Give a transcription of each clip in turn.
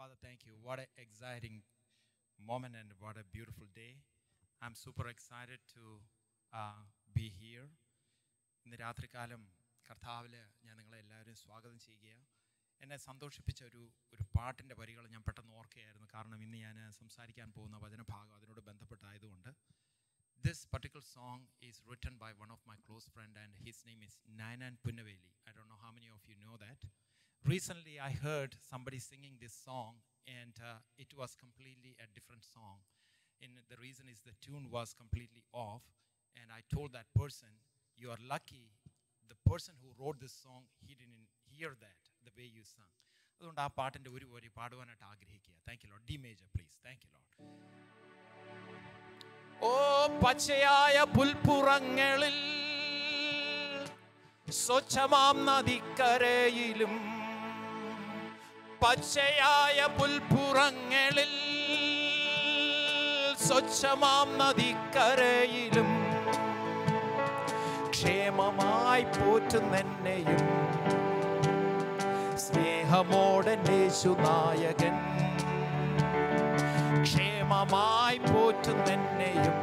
Father, thank you. What an exciting moment and what a beautiful day. I'm super excited to uh, be here. ഇന്ന് രാത്രികാലം കർത്താവിൽ ഞാൻ നിങ്ങളെ എല്ലാവരും സ്വാഗതം ചെയ്യുകയാണ് എന്നെ സന്തോഷിപ്പിച്ച ഒരു ഒരു പാട്ടിൻ്റെ വരികൾ ഞാൻ പെട്ടെന്ന് ഓർക്കുകയായിരുന്നു കാരണം ഇന്ന് ഞാൻ സംസാരിക്കാൻ പോകുന്ന വചനഭാഗം അതിനോട് ബന്ധപ്പെട്ടായതുകൊണ്ട് This particular song is written by one of my close friend and his name is Nanan Punnaveli. I don't know how many of you know that. Recently I heard somebody singing this song and uh, it was completely a different song. And the reason is the tune was completely off and I told that person, you are lucky the person who wrote this song, he didn't hear that the way you sung. അതുകൊണ്ട് ആ പാട്ടിൻ്റെ ഒരു വരി പാടുവാനായിട്ട് ആഗ്രഹിക്കുക thank you lord D major please thank you lord ഓ പച്ചയായ പുൽപ്പുറങ്ങളിൽ സ്വച്ഛമാം നദിക്കരയിലും പച്ചയായ പുൽപ്പുറങ്ങളിൽ സ്വച്ഛമാം നദിക്കരയിലും ക്ഷേമമായി പോറ്റുന്നെന്നെയും സ്നേഹമോടെ യേശുനായകൻ ക്ഷേമമായി പോറ്റുന്നെന്നെയും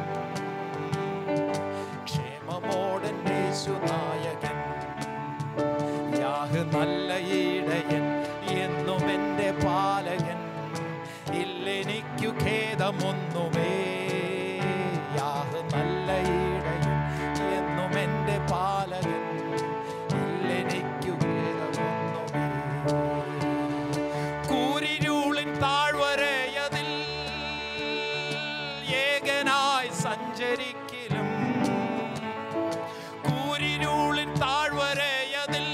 ക്ഷേമമോടെ യേശുനായകൻ യാഹ് നല്ല ഈടയൻ എന്നും എൻ്റെ പാലകൻ ഇല്ലെനിക്കു ഖേദമൊന്നുമേ യാഹ് നല്ല ഈടയൻ എന്നും എൻ്റെ പാലകൻ ഇല്ലെനിക്കു ഖേദമൊന്നുമേ കൂരിരുളിൻ താഴ്വരയതിൽ ഏകനായി സഞ്ചരിക്കലും കൂരിരുളിൻ താഴ്വരയതിൽ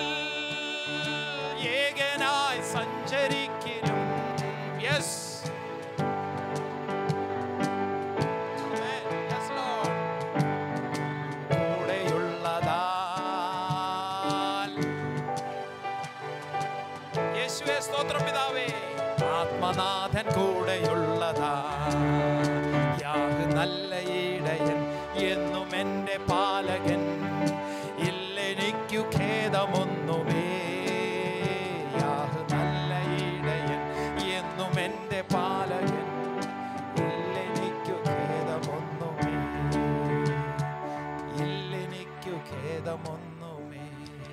ഏകനായി സഞ്ചരിക്കലും യെസ് കൂടെയുള്ളതാൽ യേശുവേ സ്തോത്രം പിതാവേ ആത്മനാഥൻ കൂടെയുള്ളതാ യാഹ് നല്ല ഈടയൻ എന്നും എൻ്റെ പാലകൻ ഇല്ലെനിക്കു ഖേദമൊന്നുമേ യാഹ് നല്ല ഈടയൻ എന്നും എൻ്റെ പാലകൻ ഇല്ലെനിക്കു ഖേദമൊന്നുമേ ഇല്ലെനിക്കു ഖേദമൊന്നുമേ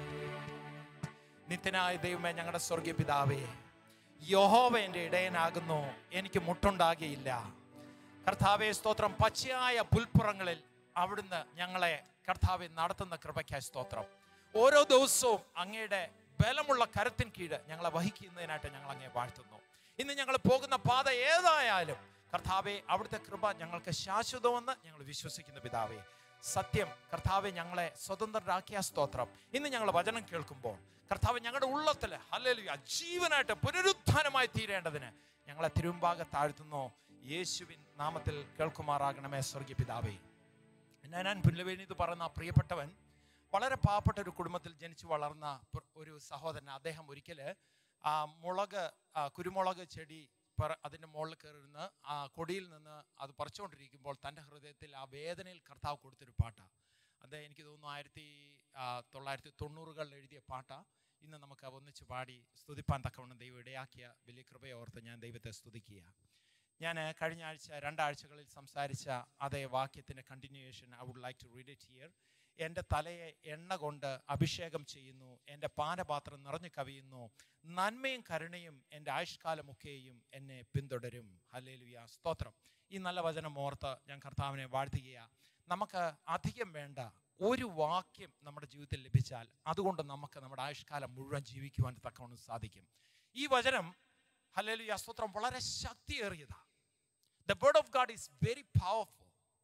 നിത്യനായ ദൈവമേ ഞങ്ങളുടെ സ്വർഗീയ പിതാവേ യഹോവ എൻ്റെ ഇടയനാകുന്നു എനിക്ക് മുട്ടുണ്ടാകിയില്ല കർത്താവെ സ്തോത്രം പച്ചയായ പുൽപ്പുറങ്ങളിൽ അവിടുന്ന് ഞങ്ങളെ കർത്താവെ നടത്തുന്ന കൃപയ്ക്കായ സ്തോത്രം ഓരോ ദിവസവും അങ്ങയുടെ ബലമുള്ള കരത്തിൻ കീഴ് ഞങ്ങളെ വഹിക്കുന്നതിനായിട്ട് ഞങ്ങൾ അങ്ങേ വാഴ്ത്തുന്നു ഇന്ന് ഞങ്ങൾ പോകുന്ന പാത ഏതായാലും കർത്താവെ അവിടുത്തെ കൃപ ഞങ്ങൾക്ക് ശാശ്വതമെന്ന് ഞങ്ങൾ വിശ്വസിക്കുന്നു പിതാവേ സത്യം കർത്താവെ ഞങ്ങളെ സ്വതന്ത്രരാക്കിയ സ്തോത്രം ഇന്ന് ഞങ്ങൾ വചനം കേൾക്കുമ്പോൾ കർത്താവ് ഞങ്ങളുടെ ഉള്ളത്തിൽ ഹല്ലേലൂയ ജീവനായിട്ട് പുനരുത്ഥാനമായി തീരേണ്ടതിന് ഞങ്ങളെ തിരുമ്പാകെ താഴ്ത്തുന്നു യേശുവിൻ നാമത്തിൽ കേൾക്കുമാറാകണമേ സ്വർഗീയ പിതാവേ ഞാൻ പുല്ലവേണി ഇത് പറയുന്ന ആ പ്രിയപ്പെട്ടവൻ വളരെ പാവപ്പെട്ട ഒരു കുടുംബത്തിൽ ജനിച്ചു വളർന്ന പ്ര- ഒരു സഹോദരൻ അദ്ദേഹം ഒരിക്കൽ ആ മുളക് ആ കുരുമുളക് ചെടി പറ അതിൻ്റെ മുകളിൽ കയറിയിരുന്ന് ആ കൊടിയിൽ നിന്ന് അത് പറിച്ചുകൊണ്ടിരിക്കുമ്പോൾ തൻ്റെ ഹൃദയത്തിൽ ആ വേദനയിൽ കർത്താവ് കൊടുത്തൊരു പാട്ടാണ് അത് എനിക്ക് തോന്നുന്നു ആയിരത്തി ആ, തൊള്ളായിരത്തി തൊണ്ണൂറുകളിൽ എഴുതിയ പാട്ടാണ് ഇന്ന് നമുക്ക് അത് ഒന്നിച്ച് പാടി സ്തുതിപ്പാൻ തക്കവണ്ണം ദൈവം ഇടയാക്കിയ വലിയ കൃപയെ ഓർത്ത് ഞാൻ ദൈവത്തെ സ്തുതിക്കുക ഞാൻ കഴിഞ്ഞ ആഴ്ച രണ്ടാഴ്ചകളിൽ സംസാരിച്ച അതേ വാക്യത്തിൻ്റെ continuation I would like to read it here എൻ്റെ തലയെ എണ്ണ കൊണ്ട് അഭിഷേകം ചെയ്യുന്നു എൻ്റെ പാനപാത്രം നിറഞ്ഞു കവിയുന്നു നന്മയും കരുണയും എൻ്റെ ആയുഷ്കാലമൊക്കെയും എന്നെ പിന്തുടരും ഹല്ലേലൂയ സ്തോത്രം ഈ നല്ല വചനം ഓർത്ത് ഞാൻ കർത്താവിനെ വാഴ്ത്തുകയാണ് നമുക്ക് അധികം വേണ്ട ഒരു വാക്യം നമ്മുടെ ജീവിതത്തിൽ ലഭിച്ചാൽ അതുകൊണ്ട് നമുക്ക് നമ്മുടെ ആയുഷ്കാലം മുഴുവൻ ജീവിക്കുവാൻ തക്കവണ്ണം സാധിക്കും ഈ വചനം ഹല്ലേലൂയ സ്തോത്രം വളരെ ശക്തിയേറിയതാണ് the word of God is very powerful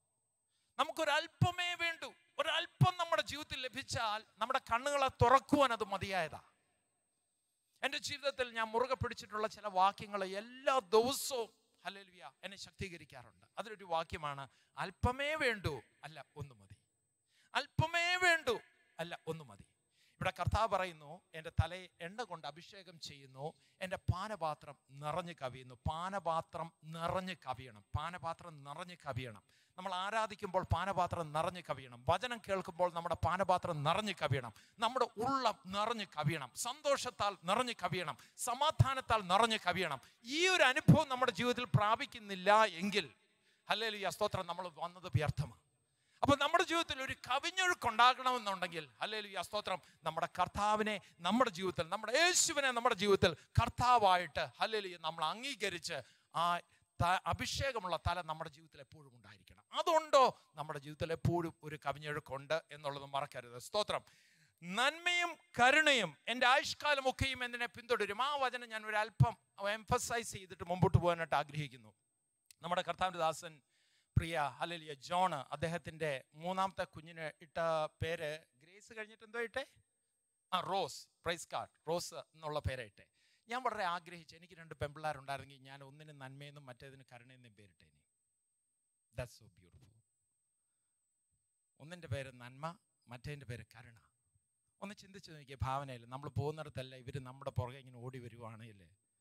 നമുക്കൊരല്പമേ വേണ്ടൂ ഒരല്പം നമ്മുടെ ജീവിതത്തിൽ ലഭിച്ചാൽ നമ്മുടെ കണ്ണുകളെ തുറക്കുവാൻ അത് മതിയായതാ എൻ്റെ ജീവിതത്തിൽ ഞാൻ മുറുകെ പിടിച്ചിട്ടുള്ള ചില വാക്യങ്ങൾ എല്ലാ ദിവസവും ഹല്ലേലൂയ എന്നെ ശക്തീകരിക്കാറുണ്ട് അതിലൊരു വാക്യമാണ് അല്പമേ വേണ്ടൂ അല്ല ഒന്ന് മതി അല്പമേ വേണ്ടൂ അല്ല ഒന്ന് മതി ഇവിടെ കർത്താവ് പറയുന്നു എൻ്റെ തലയെ എണ്ണ കൊണ്ട് അഭിഷേകം ചെയ്യുന്നു എൻ്റെ പാനപാത്രം നിറഞ്ഞു കവിയുന്നു പാനപാത്രം നിറഞ്ഞു കവിയണം പാനപാത്രം നിറഞ്ഞു കവിയണം നമ്മൾ ആരാധിക്കുമ്പോൾ പാനപാത്രം നിറഞ്ഞു കവിയണം വചനം കേൾക്കുമ്പോൾ നമ്മുടെ പാനപാത്രം നിറഞ്ഞു കവിയണം നമ്മുടെ ഉള്ളം നിറഞ്ഞു കവിയണം സന്തോഷത്താൽ നിറഞ്ഞു കവിയണം സമാധാനത്താൽ നിറഞ്ഞു കവിയണം ഈ ഒരു അനുഭവം നമ്മുടെ ജീവിതത്തിൽ പ്രാപിക്കുന്നില്ല എങ്കിൽ അല്ലെങ്കിൽ ഈ സ്തോത്രം നമ്മൾ വന്നത് വ്യർത്ഥമാണ് അപ്പൊ നമ്മുടെ ജീവിതത്തിൽ ഒരു കവിഞ്ഞൊഴുക്ക് ഉണ്ടാകണമെന്നുണ്ടെങ്കിൽ അല്ലെങ്കിൽ ഈ സ്തോത്രം നമ്മുടെ കർത്താവിനെ നമ്മുടെ ജീവിതത്തിൽ നമ്മുടെ യേശുവിനെ നമ്മുടെ ജീവിതത്തിൽ കർത്താവായിട്ട് അല്ലെങ്കിൽ നമ്മൾ അംഗീകരിച്ച് ആ ത- അഭിഷേകമുള്ള തല നമ്മുടെ ജീവിതത്തിൽ എപ്പോഴും ഉണ്ടായിരിക്കണം അതുകൊണ്ടോ നമ്മുടെ ജീവിതത്തിൽ എപ്പോഴും ഒരു കവിഞ്ഞൊഴുക്കുണ്ട് എന്നുള്ളത് മറക്കരുത് സ്തോത്രം നന്മയും കരുണയും എൻ്റെ ആയുഷ്കാലമൊക്കെയും എന്നെ പിന്തുടരും ആ വചനം ഞാൻ ഒരു അല്പം എംഫസൈസ് ചെയ്തിട്ട് മുമ്പോട്ട് പോകാനായിട്ട് ആഗ്രഹിക്കുന്നു നമ്മുടെ കർത്താവിൻ്റെ ദാസൻ പ്രിയ ഹലലിയ ജോണ് അദ്ദേഹത്തിൻ്റെ മൂന്നാമത്തെ കുഞ്ഞിന് ഇട്ട പേര് ഗ്രേസ് കഴിഞ്ഞിട്ട് എന്തോ ഇട്ടെ ആ റോസ് പ്രൈസ് കാർഡ് റോസ് എന്നുള്ള പേരെ ഇട്ടെ ഞാൻ വളരെ ആഗ്രഹിച്ചു എനിക്ക് രണ്ട് പെമ്പിള്ളാരുണ്ടായിരുന്നെങ്കിൽ ഞാൻ ഒന്നിന് നന്മയെന്നും മറ്റേതിന് കരുണയെന്നും പേരിട്ടേനെ ദാറ്റ്സ് സോ ബ്യൂട്ടിഫുൾ ഒന്നിൻ്റെ പേര് നന്മ മറ്റേതിൻ്റെ പേര് കരുണ ഒന്ന് ചിന്തിച്ചു നോക്കിയ ഭാവനയിൽ നമ്മൾ പോകുന്നിടത്തല്ല ഇവർ നമ്മുടെ പുറകെ ഇങ്ങനെ ഓടി വരുവാണെങ്കിൽ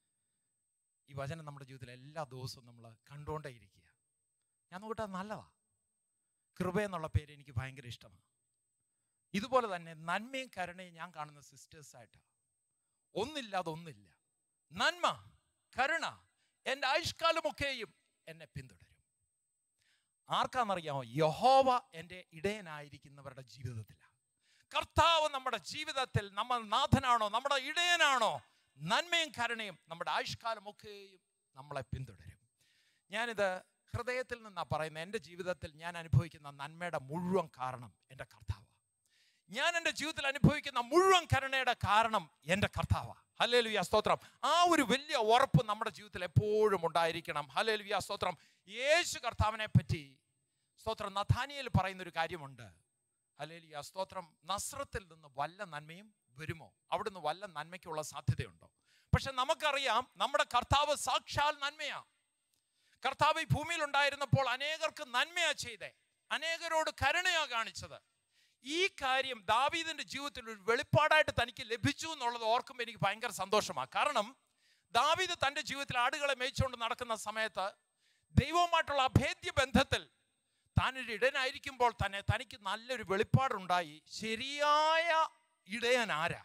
ഈ വചനം നമ്മുടെ ജീവിതത്തിൽ എല്ലാ ദിവസവും നമ്മൾ കണ്ടുകൊണ്ടേ ഇരിക്കുക ഞാൻ നോക്കട്ടെ അത് നല്ലതാ കൃപ എന്നുള്ള പേര് എനിക്ക് ഭയങ്കര ഇഷ്ടമാണ് ഇതുപോലെ തന്നെ നന്മയും കരുണയും ഞാൻ കാണുന്ന സിസ്റ്റേഴ്സായിട്ടാണ് ഒന്നില്ലാതെ ഒന്നില്ല നന്മ കരുണ എൻ്റെ ആയുഷ്കാലമൊക്കെയും എന്നെ പിന്തുടരും ആർക്കാണെന്നറിയാമോ യഹോവ എൻ്റെ ഇടയനായിരിക്കുന്നവരുടെ ജീവിതത്തിലാണ് കർത്താവ് നമ്മുടെ ജീവിതത്തിൽ നമ്മൾ നാഥനാണോ നമ്മുടെ ഇടയനാണോ നന്മയും കരുണയും നമ്മുടെ ആയുഷ്കാലമൊക്കെയും നമ്മളെ പിന്തുടരും ഞാനിത് ഹൃദയത്തിൽ നിന്നാണ് പറയുന്നത് എൻ്റെ ജീവിതത്തിൽ ഞാൻ അനുഭവിക്കുന്ന നന്മയുടെ മുഴുവൻ കാരണം എൻ്റെ കർത്താവ് ഞാൻ എൻ്റെ ജീവിതത്തിൽ അനുഭവിക്കുന്ന മുഴുവൻ കരുണയുടെ കാരണം എൻ്റെ കർത്താവ് ഹലേലുവിയ സ്തോത്രം ആ ഒരു വലിയ ഉറപ്പ് നമ്മുടെ ജീവിതത്തിൽ എപ്പോഴും ഉണ്ടായിരിക്കണം ഹലേലുവിയ സ്തോത്രം യേശു കർത്താവിനെ പറ്റി സ്തോത്രം നഥാനിയിൽ പറയുന്ന ഒരു കാര്യമുണ്ട് ഹലേലുവിയ സ്തോത്രം നസ്രത്തിൽ നിന്ന് വല്ല നന്മയും വരുമോ അവിടുന്ന് വല്ല നന്മയ്ക്കുള്ള സാധ്യതയുണ്ടോ പക്ഷെ നമുക്കറിയാം നമ്മുടെ കർത്താവ് സാക്ഷാൽ നന്മയാ കർത്താവ് ഈ ഭൂമിയിൽ ഉണ്ടായിരുന്നപ്പോൾ അനേകർക്ക് നന്മയാ ചെയ്തേ അനേകരോട് കരുണയാ കാണിച്ചത് ഈ കാര്യം ദാവീദിന്റെ ജീവിതത്തിൽ ഒരു വെളിപ്പാടായിട്ട് തനിക്ക് ലഭിച്ചു എന്നുള്ളത് ഓർക്കുമ്പോൾ എനിക്ക് ഭയങ്കര സന്തോഷമാണ് കാരണം ദാവീദ് തൻ്റെ ജീവിതത്തിൽ ആടുകളെ മേയിച്ചുകൊണ്ട് നടക്കുന്ന സമയത്ത് ദൈവവുമായിട്ടുള്ള അഭേദ്യ ബന്ധത്തിൽ താനൊരു ഇടയനായിരിക്കുമ്പോൾ തന്നെ തനിക്ക് നല്ലൊരു വെളിപ്പാടുണ്ടായി ശരിയായ ഇടയൻ ആരാ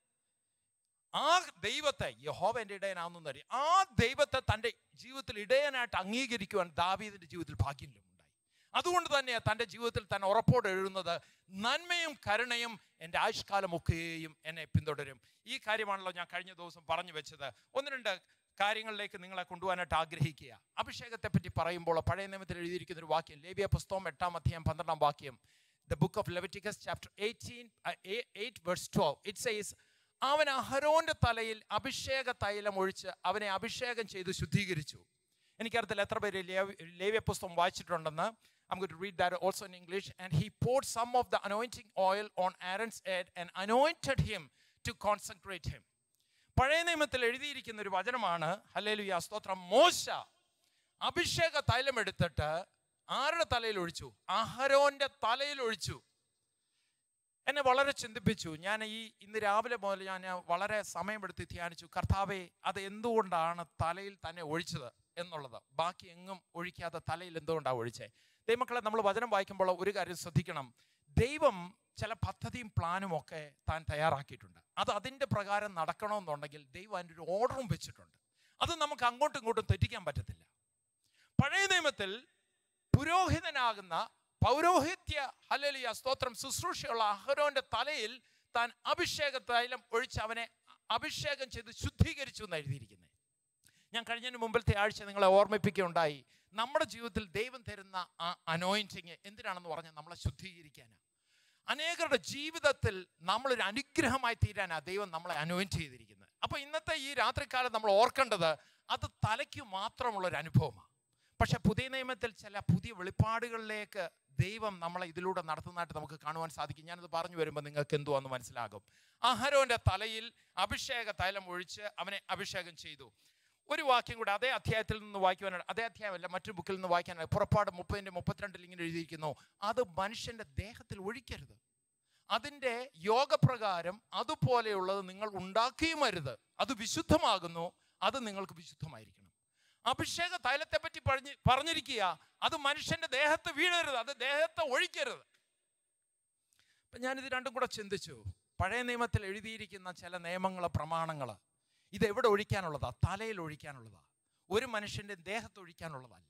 ആ ദൈവത്തെ യഹോവ എൻ്റെ ഇടയനാണെന്ന് അറിയാം ആ ദൈവത്തെ തൻ്റെ ജീവിതത്തിൽ ഇടയനായിട്ട് അംഗീകരിക്കുവാൻ ദാവീദിന്റെ ജീവിതത്തിൽ ഭാഗ്യമുണ്ടായി അതുകൊണ്ട് തന്നെ തൻ്റെ ജീവിതത്തിൽ തന്നെ ഉറപ്പോടെ എഴുതുന്നത് നന്മയും കരുണയും എൻ്റെ ആയുഷ്കാലമൊക്കെയും എന്നെ പിന്തുടരും ഈ കാര്യമാണല്ലോ ഞാൻ കഴിഞ്ഞ ദിവസം പറഞ്ഞു വെച്ചത് ഒന്ന് രണ്ട് കാര്യങ്ങളിലേക്ക് നിങ്ങളെ കൊണ്ടുപോകാനായിട്ട് ആഗ്രഹിക്കുക അഭിഷേകത്തെ പറ്റി പറയുമ്പോൾ പഴയ നിയമത്തിൽ എഴുതിയിരിക്കുന്ന ഒരു വാക്യം ലേബിയ പുസ്തകം എട്ടാം അധ്യായം പന്ത്രണ്ടാം വാക്യം the book of Leviticus chapter eighteen eight verse twelve it says അവൻ അഹരോന്റെ തലയിൽ അഭിഷേക തൈലം ഒഴിച്ച് അവനെ അഭിഷേകം ചെയ്ത് ശുദ്ധീകരിച്ചു എനിക്കറിയത്തില്ല എത്ര പേര് ലേവ്യ- ലേവ്യ പുസ്തകം വായിച്ചിട്ടുണ്ടെന്ന് I'm going to read that also in English. And he poured some of the anointing oil on Aaron's head and anointed him to consecrate him. പഴയ നിയമത്തിൽ എഴുതിയിരിക്കുന്ന ഒരു വചനമാണ് ഹല്ലേലൂയ സ്തോത്രം മോശ അഭിഷേക തൈലം എടുത്തിട്ട് ആരുടെ തലയിൽ ഒഴിച്ചു അഹരോന്റെ തലയിൽ ഒഴിച്ചു എന്നെ വളരെ ചിന്തിപ്പിച്ചു ഞാൻ ഈ ഇന്ന് രാവിലെ മുതൽ ഞാൻ വളരെ സമയമെടുത്ത് ധ്യാനിച്ചു കർത്താവെ അത് എന്തുകൊണ്ടാണ് തലയിൽ തന്നെ ഒഴിച്ചത് എന്നുള്ളത് ബാക്കി എങ്ങും ഒഴിക്കാതെ തലയിൽ എന്തുകൊണ്ടാണ് ഒഴിച്ചേ ദൈവമക്കളെ നമ്മൾ വചനം വായിക്കുമ്പോൾ ഒരു കാര്യം ശ്രദ്ധിക്കണം ദൈവം ചില പദ്ധതിയും പ്ലാനും ഒക്കെ താൻ തയ്യാറാക്കിയിട്ടുണ്ട് അത് അതിൻ്റെ പ്രകാരം നടക്കണമെന്നുണ്ടെങ്കിൽ ദൈവം അതിൻ്റെ ഒരു ഓർഡറും വെച്ചിട്ടുണ്ട് അത് നമുക്ക് അങ്ങോട്ടും ഇങ്ങോട്ടും തെറ്റിക്കാൻ പറ്റത്തില്ല പഴയ നിയമത്തിൽ പുരോഹിതനാകുന്ന പൗരോഹിത്യ ഹലലിയ സ്തോത്രം ശുശ്രൂഷയുള്ള അഹരോന്റെ തലയിൽ താൻ അഭിഷേക തൈലം ഒഴിച്ച് അവനെ അഭിഷേകം ചെയ്ത് ശുദ്ധീകരിച്ചു എന്ന് എഴുതിയിരിക്കുന്നത് ഞാൻ കഴിഞ്ഞതിന് മുമ്പിലത്തെ ആഴ്ച നിങ്ങളെ ഓർമ്മിപ്പിക്കുകയുണ്ടായി നമ്മുടെ ജീവിതത്തിൽ ദൈവം തരുന്ന ആ അനോയിൻറ്റിങ് എന്തിനാണെന്ന് പറഞ്ഞാൽ നമ്മളെ ശുദ്ധീകരിക്കാനാണ് അനേകരുടെ ജീവിതത്തിൽ നമ്മളൊരു അനുഗ്രഹമായി തീരാനാണ് ദൈവം നമ്മളെ അനോയിൻറ്റ് ചെയ്തിരിക്കുന്നത് അപ്പോൾ ഇന്നത്തെ ഈ രാത്രികാലം നമ്മൾ ഓർക്കേണ്ടത് അത് തലയ്ക്ക് മാത്രമുള്ള ഒരു അനുഭവമാണ് പക്ഷെ പുതിയ നിയമത്തിൽ ചില പുതിയ വെളിപ്പാടുകളിലേക്ക് ദൈവം നമ്മളെ ഇതിലൂടെ നടത്തുന്നതായിട്ട് നമുക്ക് കാണുവാൻ സാധിക്കും ഞാനത് പറഞ്ഞു വരുമ്പോൾ നിങ്ങൾക്ക് എന്തുവാന്ന് മനസ്സിലാകും അഹരോന്റെ തലയിൽ അഭിഷേക തൈലം ഒഴിച്ച് അവനെ അഭിഷേകം ചെയ്തു ഒരു വാക്യം കൂടെ അതേ അധ്യായത്തിൽ നിന്ന് വായിക്കുവാനാണ് അതേ അധ്യായമല്ല മറ്റൊരു ബുക്കിൽ നിന്ന് വായിക്കാനാണ് പുറപ്പാട് മുപ്പതിൻ്റെ മുപ്പത്തിരണ്ടിൽ ഇങ്ങനെ എഴുതിയിരിക്കുന്നു അത് മനുഷ്യന്റെ ദേഹത്തിൽ ഒഴിക്കരുത് അതിൻ്റെ യോഗപ്രകാരം അതുപോലെയുള്ളത് നിങ്ങൾ ഉണ്ടാക്കുകയും അരുത് അത് വിശുദ്ധമാകുന്നു അത് നിങ്ങൾക്ക് വിശുദ്ധമായിരിക്കണം അഭിഷേക തൈലത്തെ പറ്റി പറഞ്ഞ് പറഞ്ഞിരിക്കുക അത് മനുഷ്യന്റെ ദേഹത്ത് വീഴരുത് അത് ദേഹത്തെ ഒഴിക്കരുത് അപ്പൊ ഞാനിത് രണ്ടും കൂടെ ചിന്തിച്ചു പഴയ നിയമത്തിൽ എഴുതിയിരിക്കുന്ന ചില നിയമങ്ങൾ പ്രമാണങ്ങൾ ഇത് എവിടെ ഒഴിക്കാനുള്ളതാ തലയിൽ ഒഴിക്കാനുള്ളതാ ഒരു മനുഷ്യന്റെ ദേഹത്ത് ഒഴിക്കാനുള്ളതല്ല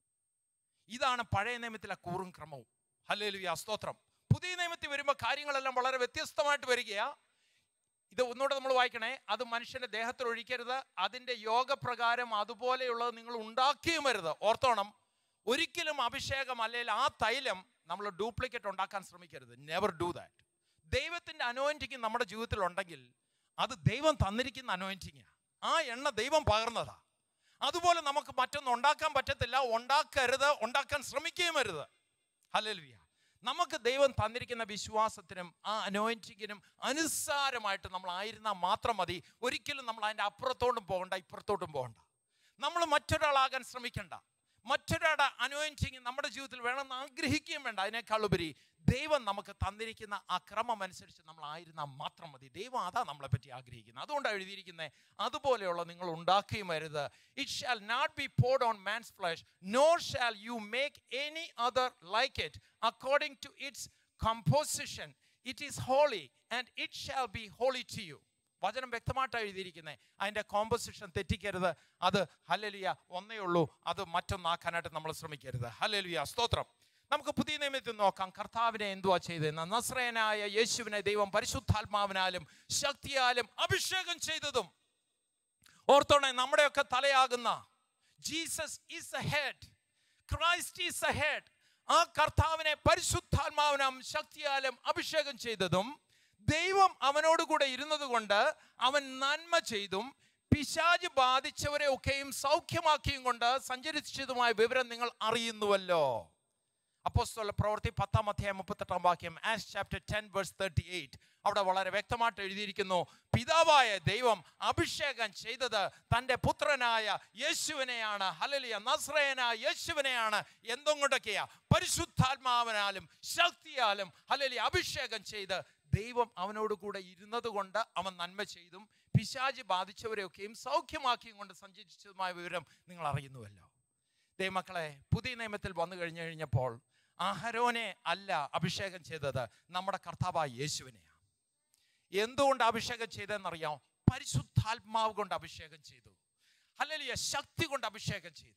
ഇതാണ് പഴയ നിയമത്തിലെ കൂറും ക്രമവും ഹല്ലേലൂയ സ്തോത്രം പുതിയ നിയമത്തിൽ വരുമ്പോൾ കാര്യങ്ങളെല്ലാം വളരെ വ്യത്യസ്തമായിട്ട് വരികയാ ഇത് ഒന്നുകൂടെ നമ്മൾ വായിക്കണേ അത് മനുഷ്യന്റെ ദേഹത്തിൽ ഒഴിക്കരുത് അതിന്റെ യോഗപ്രകാരം അതുപോലെയുള്ളത് നിങ്ങൾ ഉണ്ടാക്കിയും വരുത് ഓർത്തോണം ഒരിക്കലും അഭിഷേകം അല്ലെങ്കിൽ ആ തൈലം നമ്മൾ ഡ്യൂപ്ലിക്കേറ്റ് ഉണ്ടാക്കാൻ ശ്രമിക്കരുത് നെവർ ഡു ദാറ്റ് ദൈവത്തിന്റെ അനോയിന്റിങ് നമ്മുടെ ജീവിതത്തിൽ ഉണ്ടെങ്കിൽ അത് ദൈവം തന്നിരിക്കുന്ന അനോയിന്റിങ് ആ എണ്ണ ദൈവം പകർന്നതാ അതുപോലെ നമുക്ക് മറ്റൊന്നും ഉണ്ടാക്കാൻ പറ്റത്തില്ല ഉണ്ടാക്കരുത് ഉണ്ടാക്കാൻ ശ്രമിക്കുകയും അരുത് ഹല്ലേലൂയ നമുക്ക് ദൈവം തന്നിരിക്കുന്ന വിശ്വാസത്തിനും ആ അനോയിന്റിങ്ങിനും അനുസാരമായിട്ട് നമ്മൾ ആയിരുന്നാൽ മാത്രം മതി ഒരിക്കലും നമ്മൾ അതിൻ്റെ അപ്പുറത്തോട്ടും പോകണ്ട ഇപ്പുറത്തോട്ടും പോകണ്ട നമ്മൾ മറ്റൊരാളാകാൻ ശ്രമിക്കണ്ട മറ്റൊരാളുടെ അനോയിന്റിങ് നമ്മുടെ ജീവിതത്തിൽ വേണമെന്ന് ആഗ്രഹിക്കുകയും വേണ്ട അതിനേക്കാൾ ഉപരി ദൈവം നമുക്ക് തന്നിരിക്കുന്ന ആ ക്രമം അനുസരിച്ച് നമ്മൾ ആയിരുന്നാൽ മാത്രം മതി ദൈവം അതാ നമ്മളെ പറ്റി ആഗ്രഹിക്കുന്നത് അതുകൊണ്ടാണ് എഴുതിയിരിക്കുന്നത് അതുപോലെയുള്ള നിങ്ങൾ ഉണ്ടാക്കുകയും വരുത് it shall not be poured on man's flesh nor shall you make any other like it according to its composition it is holy and it shall be holy to you വചനം വ്യക്തമായിട്ടാണ് എഴുതിയിരിക്കുന്നത് അതിൻ്റെ കോമ്പസിഷൻ തെറ്റിക്കരുത് അത് ഹല്ലലിയ ഒന്നേ ഉള്ളൂ അത് മറ്റൊന്നാക്കാനായിട്ട് നമ്മൾ ശ്രമിക്കരുത് ഹല്ലലിയ സ്തോത്രം നമുക്ക് പുതിയ നിയമത്തിൽ നോക്കാം കർത്താവിനെ എന്തുവാ ചെയ്തതെന്ന് നസ്രയനായ യേശുവിനെ ദൈവം പരിശുദ്ധാത്മാവിനാലും ശക്തിയാലും അഭിഷേകം ചെയ്തതും ഓർത്തോണേ നമ്മുടെയൊക്കെ തലയാകുന്ന Jesus is a head Christ is a head ആ കർത്താവിനെ പരിശുദ്ധാത്മാവിനും ശക്തിയാലും അഭിഷേകം ചെയ്തതും ദൈവം അവനോട് കൂടെ ഇരുന്നത് കൊണ്ട് അവൻ നന്മ ചെയ്തും പിശാജ് ബാധിച്ചവരെ ഒക്കെയും സൗഖ്യമാക്കിയും കൊണ്ട് സഞ്ചരിച്ചതുമായ വിവരം നിങ്ങൾ അറിയുന്നുവല്ലോ അപ്പോസ്തല പ്രവൃത്തി പത്താം അധ്യായം മുപ്പത്തെട്ടാം വാക്യം as chapter ten verse thirty eight അവിടെ വളരെ വ്യക്തമായിട്ട് എഴുതിയിരിക്കുന്നു പിതാവായ ദൈവം അഭിഷേകം ചെയ്തത് തൻ്റെ പുത്രനായ യേശുവിനെയാണ് ഹലലിയ നസ്രയനായ യേശുവിനെയാണ് എന്തും കൊണ്ടൊക്കെയാ പരിശുദ്ധാത്മാവിനാലും ശക്തിയാലും ഹലലി അഭിഷേകം ചെയ്ത് ദൈവം അവനോട് കൂടെ ഇരുന്നത് കൊണ്ട് അവൻ നന്മ ചെയ്തും പിശാജ് ബാധിച്ചവരെയൊക്കെയും സൗഖ്യമാക്കിയും കൊണ്ട് സഞ്ചരിച്ചതുമായ വിവരം നിങ്ങൾ അറിയുന്നുവല്ലോ ദൈവമക്കളെ പുതിയ നിയമത്തിൽ വന്നു കഴിഞ്ഞു കഴിഞ്ഞപ്പോൾ അഹരോനെ അല്ല അഭിഷേകം ചെയ്തത് നമ്മുടെ കർത്താവായ യേശുവിനെയാണ് എന്തുകൊണ്ട് അഭിഷേകം ചെയ്തതെന്നറിയാം പരിശുദ്ധാത്മാവ് കൊണ്ട് അഭിഷേകം ചെയ്തു അല്ലെങ്കിൽ ശക്തി കൊണ്ട് അഭിഷേകം ചെയ്തു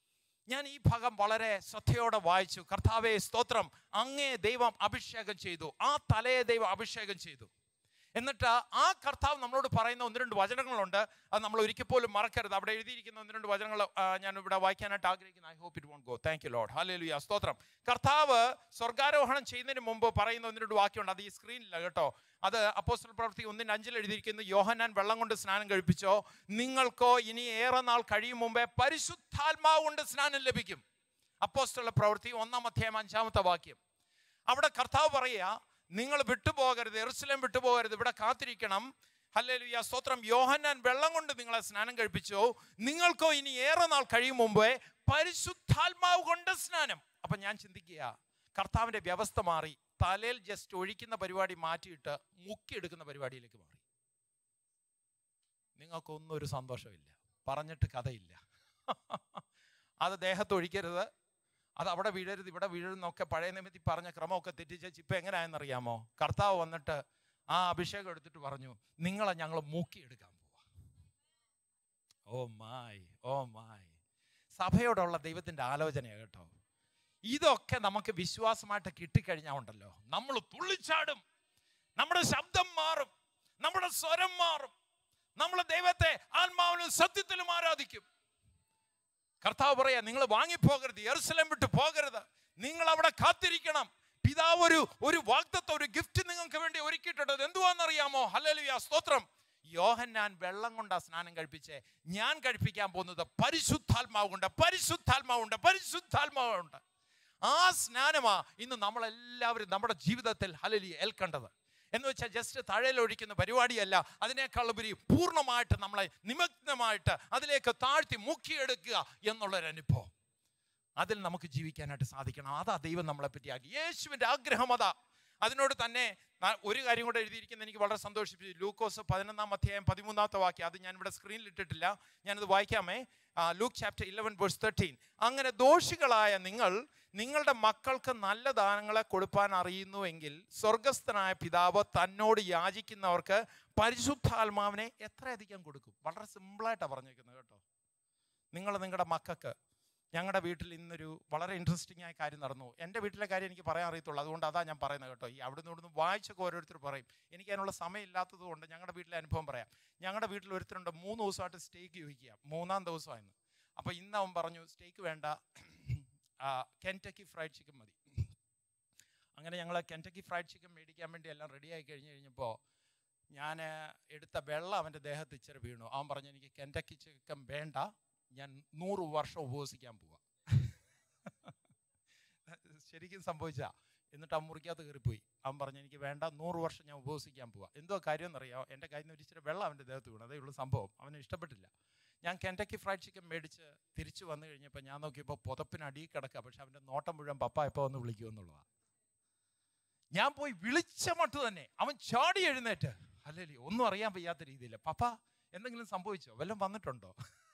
ഞാൻ ഈ ഭാഗം വളരെ ശ്രദ്ധയോടെ വായിച്ചു കർത്താവെ സ്തോത്രം അങ്ങേ ദൈവം അഭിഷേകം ചെയ്തു ആ തലയെ ദൈവം അഭിഷേകം ചെയ്തു എന്നിട്ട് ആ കർത്താവ് നമ്മളോട് പറയുന്ന ഒന്ന് രണ്ട് വചനങ്ങളുണ്ട് അത് നമ്മൾ ഒരിക്കൽ പോലും മറക്കരുത് അവിടെ എഴുതിയിരിക്കുന്ന ഒന്ന് രണ്ട് വചനങ്ങൾ ആ, ഞാൻ ഇവിടെ വായിക്കാനായിട്ട് ആഗ്രഹിക്കുന്നു I hope it won't go thank you lord hallelujah സ്തോത്രം കർത്താവ് സ്വർഗാരോഹണം ചെയ്യുന്നതിന് മുമ്പ് പറയുന്ന ഒന്ന് രണ്ട് വാക്യമുണ്ട് അത് ഈ സ്ക്രീനില്ല കേട്ടോ അത് അപ്പോസ്റ്റൽ പ്രവൃത്തി ഒന്നിന് അഞ്ചിൽ എഴുതിയിരിക്കുന്നു യോഹന്നാൻ വെള്ളം കൊണ്ട് സ്നാനം കഴിപ്പിച്ചോ നിങ്ങൾക്കോ ഇനി ഏറെ നാൾ കഴിയും മുമ്പേ പരിശുദ്ധാത്മാവ് കൊണ്ട് സ്നാനം ലഭിക്കും അപ്പോസ്റ്റലുള്ള പ്രവൃത്തി ഒന്നാം അധ്യായം അഞ്ചാമത്തെ വാക്യം അവിടെ കർത്താവ് പറയുക നിങ്ങൾ വിട്ടുപോകരുത് എറുസലേം വിട്ടുപോകരുത് ഇവിടെ കാത്തിരിക്കണം ഹല്ലേലൂയ സ്തോത്രം യോഹന്നാൻ വെള്ളം കൊണ്ട് നിങ്ങളെ സ്നാനം കഴിപ്പിച്ചോ നിങ്ങൾക്കോ ഇനി ഏറെ നാൾ കഴിയും മുമ്പേ പരിശുദ്ധാത്മാവ് കൊണ്ട് സ്നാനം അപ്പൊ ഞാൻ ചിന്തിക്കുക കർത്താവിന്റെ വ്യവസ്ഥ മാറി തലയിൽ ജസ്റ്റ് ഒഴിക്കുന്ന പരിപാടി മാറ്റിയിട്ട് മുക്കിയെടുക്കുന്ന പരിപാടിയിലേക്ക് മാറി നിങ്ങൾക്കൊന്നും ഒരു സന്തോഷമില്ല പറഞ്ഞിട്ട് കഥയില്ല അത് ദേഹത്ത് ഒഴിക്കരുത് അത് അവിടെ വീഴരുത് ഇവിടെ വീഴരുതെന്നൊക്കെ പഴയ നിമിത്തി പറഞ്ഞ ക്രമമൊക്കെ തെറ്റിച്ച് ഇപ്പം എങ്ങനെയാണെന്നറിയാമോ കർത്താവ് വന്നിട്ട് ആ അഭിഷേകം എടുത്തിട്ട് പറഞ്ഞു നിങ്ങളെ ഞങ്ങൾ മൂക്കിയെടുക്കാൻ പോവാ ഓ മായി ഓ മായി സഭയോടുള്ള ദൈവത്തിൻ്റെ ആലോചനയാണ് കേട്ടോ ഇതൊക്കെ നമുക്ക് വിശ്വാസമായിട്ട് കിട്ടിക്കഴിഞ്ഞാൽ ഉണ്ടല്ലോ നമ്മൾ തുള്ളിച്ചാടും നമ്മുടെ ശബ്ദം മാറും നമ്മുടെ സ്വരം മാറും നമ്മൾ ദൈവത്തെ ആത്മാവിലും സത്യത്തിലും ആരാധിക്കും കർത്താവ് പറയാ നിങ്ങൾ വാങ്ങിപ്പോകരുത് യെറുസലേം വിട്ട് പോകരുത് നിങ്ങൾ അവിടെ കാത്തിരിക്കണം പിതാവ് ഒരു ഒരു വാഗ്ദത്ത ഒരു ഗിഫ്റ്റ് നിങ്ങൾക്ക് വേണ്ടി ഒരുക്കിയിട്ടുണ്ട് എന്തുവാണെന്നറിയാമോ ഹല്ലേലൂയ സ്തോത്രം യോഹന്നാൻ വെള്ളം കൊണ്ടാ സ്നാനം കഴിപ്പിച്ചേ ഞാൻ കഴിപ്പിക്കാൻ പോകുന്നത് പരിശുദ്ധാത്മാവ് കൊണ്ട് പരിശുദ്ധാത്മാവുണ്ട് പരിശുദ്ധാത്മാവുണ്ട് ആ സ്നാനമാ ഇന്ന് നമ്മളെല്ലാവരും നമ്മുടെ ജീവിതത്തിൽ ഹലലി ഏൽക്കേണ്ടത് എന്ന് വെച്ചാൽ ജസ്റ്റ് തഴയിലൊഴിക്കുന്ന പരിപാടിയല്ല അതിനേക്കാൾ ഉപരി പൂർണ്ണമായിട്ട് നമ്മളെ നിമഗ്നമായിട്ട് അതിലേക്ക് താഴ്ത്തി മുക്കിയെടുക്കുക എന്നുള്ളൊരു അനുഭവം അതിൽ നമുക്ക് ജീവിക്കാനായിട്ട് സാധിക്കണം അതാ ദൈവം നമ്മളെ പറ്റി ആക്കി യേശുവിൻ്റെ ആഗ്രഹം അതാ അതിനോട് തന്നെ ന- ഒരു കാര്യം കൂടെ എഴുതിയിരിക്കുന്ന എനിക്ക് വളരെ സന്തോഷിപ്പിച്ചു ലൂക്കോസ് പതിനൊന്നാം അധ്യായം പതിമൂന്നാമത്തെ വാക്യം അത് ഞാൻ ഇവിടെ സ്ക്രീനിൽ ഇട്ടിട്ടില്ല ഞാനത് വായിക്കാമേ Luke chapter eleven verse thirteen അങ്ങനെ ദോഷികളായ നിങ്ങൾ നിങ്ങളുടെ മക്കൾക്ക് നല്ല ദാനങ്ങളെ കൊടുപ്പാൻ അറിയുന്നുവെങ്കിൽ സ്വർഗസ്ഥനായ പിതാവ് തന്നോട് യാചിക്കുന്നവർക്ക് പരിശുദ്ധാത്മാവിനെ എത്രയധികം കൊടുക്കും വളരെ സിമ്പിളായിട്ടാണ് പറഞ്ഞേക്കുന്നത് കേട്ടോ നിങ്ങൾ നിങ്ങളുടെ മക്കൾക്ക് ഞങ്ങളുടെ വീട്ടിൽ ഇന്നൊരു വളരെ ഇൻട്രസ്റ്റിംഗ് ആയ കാര്യം നടന്നു എൻ്റെ വീട്ടിലെ കാര്യം എനിക്ക് പറയാൻ അറിയത്തുള്ളൂ അതുകൊണ്ട് അതാ ഞാൻ പറയുന്നത് കേട്ടോ ഈ അവിടുന്ന് ഇവിടുന്ന് വായിച്ചൊക്കെ ഓരോരുത്തർ പറയും എനിക്ക് അതിനുള്ള സമയം ഇല്ലാത്തത് കൊണ്ട് ഞങ്ങളുടെ വീട്ടിലെ അനുഭവം പറയാം ഞങ്ങളുടെ വീട്ടിൽ ഒരുത്തരുണ്ട് മൂന്ന് ദിവസമായിട്ട് സ്റ്റേക്ക് ചോദിക്കുക മൂന്നാം ദിവസമായിരുന്നു അപ്പോൾ ഇന്ന് അവൻ പറഞ്ഞു സ്റ്റേക്ക് വേണ്ട കെൻറ്റക്കി ഫ്രൈഡ് ചിക്കൻ മതി അങ്ങനെ ഞങ്ങൾ കെൻറ്റക്കി ഫ്രൈഡ് ചിക്കൻ മേടിക്കാൻ വേണ്ടി എല്ലാം റെഡി ആയി കഴിഞ്ഞ് കഴിഞ്ഞപ്പോൾ ഞാൻ എടുത്ത വെള്ളം അവൻ്റെ ദേഹത്ത് ഇച്ചിരി വീണു അവൻ പറഞ്ഞു എനിക്ക് കെൻറ്റക്കി ചിക്കൻ വേണ്ട ഞാൻ നൂറ് വർഷം ഉപവസിക്കാൻ പോവാ ശരിക്കും സംഭവിച്ച എന്നിട്ട് ആ മുറിക്കകത്ത് കയറിപ്പോയി അവൻ പറഞ്ഞു എനിക്ക് വേണ്ട നൂറ് വർഷം ഞാൻ ഉപവസിക്കാൻ പോവാ എന്തോ കാര്യം എന്നറിയാമോ എൻ്റെ കയ്യിൽ നിന്ന് ഒരു ഇച്ചിരി വെള്ളം അവൻ്റെ ദേഹത്ത് വീണു അതേ ഉള്ളൂ സംഭവം അവന് ഇഷ്ടപ്പെട്ടില്ല ഞാൻ കെൻറ്റക്കി ഫ്രൈഡ് ചിക്കൻ മേടിച്ച് തിരിച്ചു വന്നു കഴിഞ്ഞപ്പോൾ ഞാൻ നോക്കിയപ്പോൾ പുതപ്പിന് അടിയിൽ കിടക്കുക പക്ഷെ അവൻ്റെ നോട്ടം മുഴുവൻ പപ്പ എപ്പോൾ വന്ന് വിളിക്കുമെന്നുള്ളതാണ് ഞാൻ പോയി വിളിച്ച മട്ട് തന്നെ അവൻ ചാടി എഴുന്നേറ്റ് അല്ലേ ഒന്നും അറിയാൻ വയ്യാത്ത രീതിയിൽ പപ്പ എന്തെങ്കിലും സംഭവിച്ചോ വല്ലതും വന്നിട്ടുണ്ടോ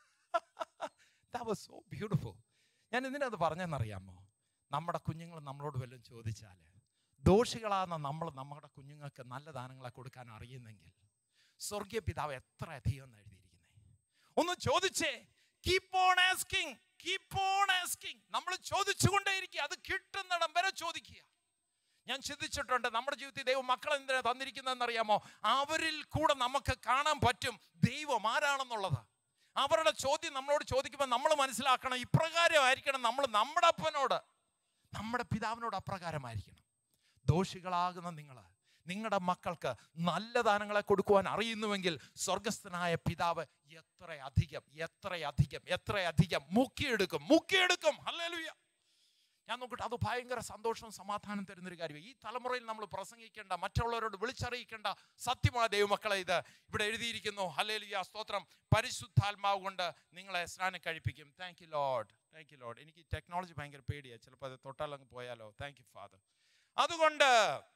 ദാറ്റ് വാസ് സോ ബ്യൂട്ടിഫുൾ ഞാൻ എന്തിനത് പറഞ്ഞെന്നറിയാമോ നമ്മുടെ കുഞ്ഞുങ്ങൾ നമ്മളോട് വല്ലതും ചോദിച്ചാൽ ദോഷികളാകുന്ന നമ്മൾ നമ്മുടെ കുഞ്ഞുങ്ങൾക്ക് നല്ല ദാനങ്ങളെ കൊടുക്കാൻ അറിയുന്നെങ്കിൽ സ്വർഗീയ പിതാവ് എത്ര അധികം എന്ന് എഴുതിയിരിക്കുന്നത് ഒന്ന് ചോദിച്ചേ keep on asking keep on asking നമ്മൾ ചോദിച്ചുകൊണ്ടേയിരിക്കുക അത് കിട്ടുന്നിടം വരെ ചോദിക്കുക ഞാൻ ചിന്തിച്ചിട്ടുണ്ട് നമ്മുടെ ജീവിതത്തിൽ ദൈവം മക്കളെ എന്തിനാ തന്നിരിക്കുന്നതെന്ന് അറിയാമോ അവരിൽ കൂടെ നമുക്ക് കാണാൻ പറ്റും ദൈവം ആരാണെന്നുള്ളത് അവരുടെ ചോദ്യം നമ്മളോട് ചോദിക്കുമ്പോൾ നമ്മൾ മനസ്സിലാക്കണം ഇപ്രകാരമായിരിക്കണം നമ്മൾ നമ്മുടെ അപ്പനോട് നമ്മുടെ പിതാവിനോട് അപ്രകാരമായിരിക്കണം ദോഷികളാകുന്ന നിങ്ങൾ നിങ്ങളുടെ മക്കൾക്ക് നല്ല ദാനങ്ങളെ കൊടുക്കുവാൻ അറിയുന്നുവെങ്കിൽ സ്വർഗസ്ഥനായ പിതാവ് എത്ര അധികം എത്ര അധികം എത്ര അധികം മുക്കിയെടുക്കും മുക്കിയെടുക്കും ഹല്ലേലൂയ ഞാൻ നോക്കട്ടെ അത് ഭയങ്കര സന്തോഷവും സമാധാനം തരുന്നൊരു കാര്യമാണ് ഈ തലമുറയിൽ നമ്മൾ പ്രസംഗിക്കേണ്ട മറ്റുള്ളവരോട് വിളിച്ചറിയിക്കേണ്ട സത്യമായ ദൈവമക്കളെ ഇത് ഇവിടെ എഴുതിയിരിക്കുന്നു ഹല്ലേലൂയ സ്തോത്രം പരിശുദ്ധാത്മാവ് കൊണ്ട് നിങ്ങളെ സ്നാനം കഴിപ്പിക്കും thank you lord thank you lord എനിക്ക് ടെക്നോളജി ഭയങ്കര പേടിയാണ് ചിലപ്പോൾ അത് തൊട്ടാലങ്ങ് പോയാലോ താങ്ക് യു ഫാദർ അതുകൊണ്ട്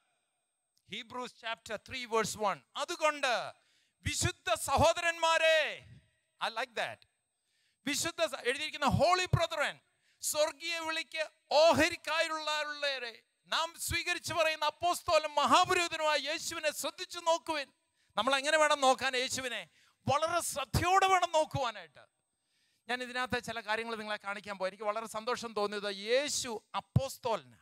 Hebrews chapter three verse one അതുകൊണ്ട് വിശുദ്ധ സഹോദരന്മാരെ ഐ ലൈക്ക് ദാറ്റ് വിശുദ്ധ സ- എഴുതിയിരിക്കുന്ന ഹോളി ബ്രദറൻ സ്വർഗീയ വിളിക്ക് ഓഹരിക്കായുള്ളവരെ നാം സ്വീകരിച്ചു പറയുന്ന അപ്പോസ്തോലും മഹാപുരോഹിതനുമായ യേശുവിനെ ശ്രദ്ധിച്ചു നോക്കുവിൻ നമ്മൾ എങ്ങനെ വേണം നോക്കാൻ യേശുവിനെ വളരെ ശ്രദ്ധയോടെ വേണം നോക്കുവാനായിട്ട് ഞാൻ ഇതിനകത്ത് ചില കാര്യങ്ങൾ നിങ്ങളെ കാണിക്കാൻ പോയി എനിക്ക് വളരെ സന്തോഷം തോന്നിയത് യേശു അപ്പോസ്തോലന്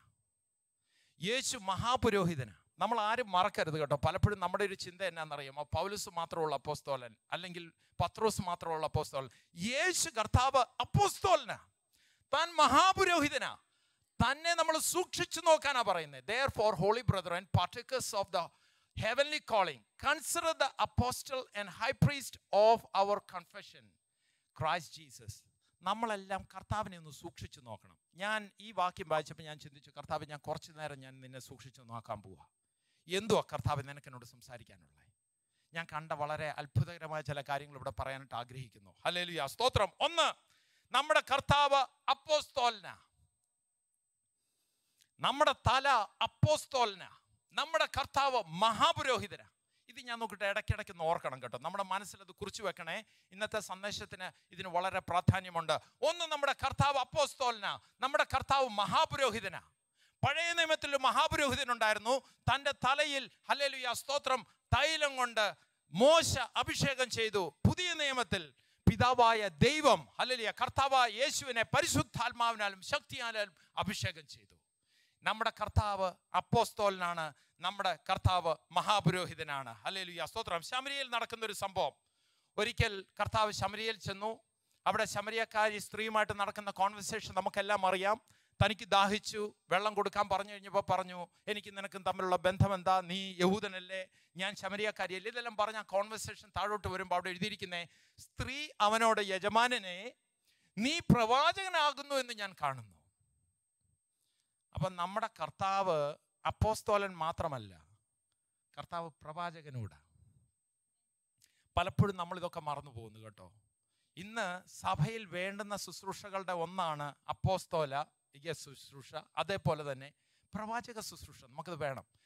യേശു മഹാപുരോഹിതന് നമ്മൾ ആരും മറക്കരുത് കേട്ടോ പലപ്പോഴും നമ്മുടെ ഒരു ചിന്ത എന്നാണെന്നറിയാമോ പൗലുസ് മാത്രമുള്ള അപ്പോസ്തോലൻ അല്ലെങ്കിൽ പത്രോസ് മാത്രമുള്ള അപ്പോസ്തോലൻ യേശു കർത്താവ് അപ്പോസ്തോലനാ താൻ മഹാപുരോഹിതനാ തന്നെ നമ്മൾ സൂക്ഷിച്ചു നോക്കാനാ പറയുന്നത് therefore holy brother and partakers of the heavenly calling consider the apostle and high priest of our confession Christ Jesus നമ്മളെല്ലാം കർത്താവിനെ ഒന്ന് സൂക്ഷിച്ചു നോക്കണം ഞാൻ ഈ വാക്യം വായിച്ചപ്പോൾ ഞാൻ ചിന്തിച്ചു കർത്താവ് ഞാൻ കുറച്ചു നേരം ഞാൻ നിന്നെ സൂക്ഷിച്ചു നോക്കാൻ പോവാ എന്തുവാ കർത്താവ് നിനക്ക് എന്നോട് സംസാരിക്കാനുള്ളത് ഞാൻ കണ്ട വളരെ അത്ഭുതകരമായ ചില കാര്യങ്ങൾ ഇവിടെ പറയാനായിട്ട് ആഗ്രഹിക്കുന്നു ഹല്ലേലൂയ സ്തോത്രം ഒന്ന് നമ്മുടെ കർത്താവ് അപ്പോസ്തോലന നമ്മുടെ തല അപ്പോസ്തോലന നമ്മുടെ കർത്താവ് മഹാപുരോഹിതന ഇത് ഞാൻ നോക്കിയിട്ട് ഇടയ്ക്കിടയ്ക്ക് ഒന്ന് ഓർക്കണം കേട്ടോ നമ്മുടെ മനസ്സിൽ അത് കുറിച്ച് വെക്കണേ ഇന്നത്തെ സന്ദേശത്തിന് ഇതിന് വളരെ പ്രാധാന്യമുണ്ട് ഒന്ന് നമ്മുടെ കർത്താവ് അപ്പോസ്തോലന നമ്മുടെ കർത്താവ് മഹാപുരോഹിതന പഴയ നിയമത്തിൽ ഒരു മഹാപുരോഹിതനുണ്ടായിരുന്നു തൻ്റെ തലയിൽ ഹല്ലേലൂയ സ്തോത്രം തൈലം കൊണ്ട് മോശ അഭിഷേകം ചെയ്തു പുതിയ നിയമത്തിൽ പിതാവായ ദൈവം ഹല്ലേലൂയ കർത്താവായ യേശുവിനെ പരിശുദ്ധാത്മാവിനാലും ശക്തിയാലും അഭിഷേകം ചെയ്തു നമ്മുടെ കർത്താവ് അപ്പോസ്തോലനാണ് നമ്മുടെ കർത്താവ് മഹാപുരോഹിതനാണ് ഹല്ലേലൂയ സ്തോത്രം ശമരിയയിൽ നടക്കുന്ന ഒരു സംഭവം ഒരിക്കൽ കർത്താവ് ശമരിയയിൽ ചെന്നു അവിടെ ശമരിയക്കാരി സ്ത്രീയുമായിട്ട് നടക്കുന്ന കോൺവെർസേഷൻ നമുക്കെല്ലാം അറിയാം തനിക്ക് ദാഹിച്ചു വെള്ളം കൊടുക്കാൻ പറഞ്ഞു കഴിഞ്ഞപ്പോൾ പറഞ്ഞു എനിക്ക് നിനക്കും തമ്മിലുള്ള ബന്ധം എന്താ നീ യഹൂദനല്ലേ ഞാൻ ശമരിയക്കാരിയല്ലേ ഇതെല്ലാം പറഞ്ഞ കോൺവെർസേഷൻ താഴോട്ട് വരുമ്പോൾ അവിടെ എഴുതിയിരിക്കുന്നേ സ്ത്രീ അവനോട് യജമാനനെ നീ പ്രവാചകനാകുന്നു എന്ന് ഞാൻ കാണുന്നു അപ്പം നമ്മുടെ കർത്താവ് അപ്പോസ്തോലൻ മാത്രമല്ല കർത്താവ് പ്രവാചകനൂടെ പലപ്പോഴും നമ്മൾ ഇതൊക്കെ മറന്നു പോകുന്നു കേട്ടോ ഇന്ന് സഭയിൽ വേണ്ടുന്ന ശുശ്രൂഷകളുടെ ഒന്നാണ് അപ്പോസ്തോല ശുശ്രൂഷ അതേപോലെ തന്നെ പ്രവാചക ശുശ്രൂഷ നമുക്കത് വേണം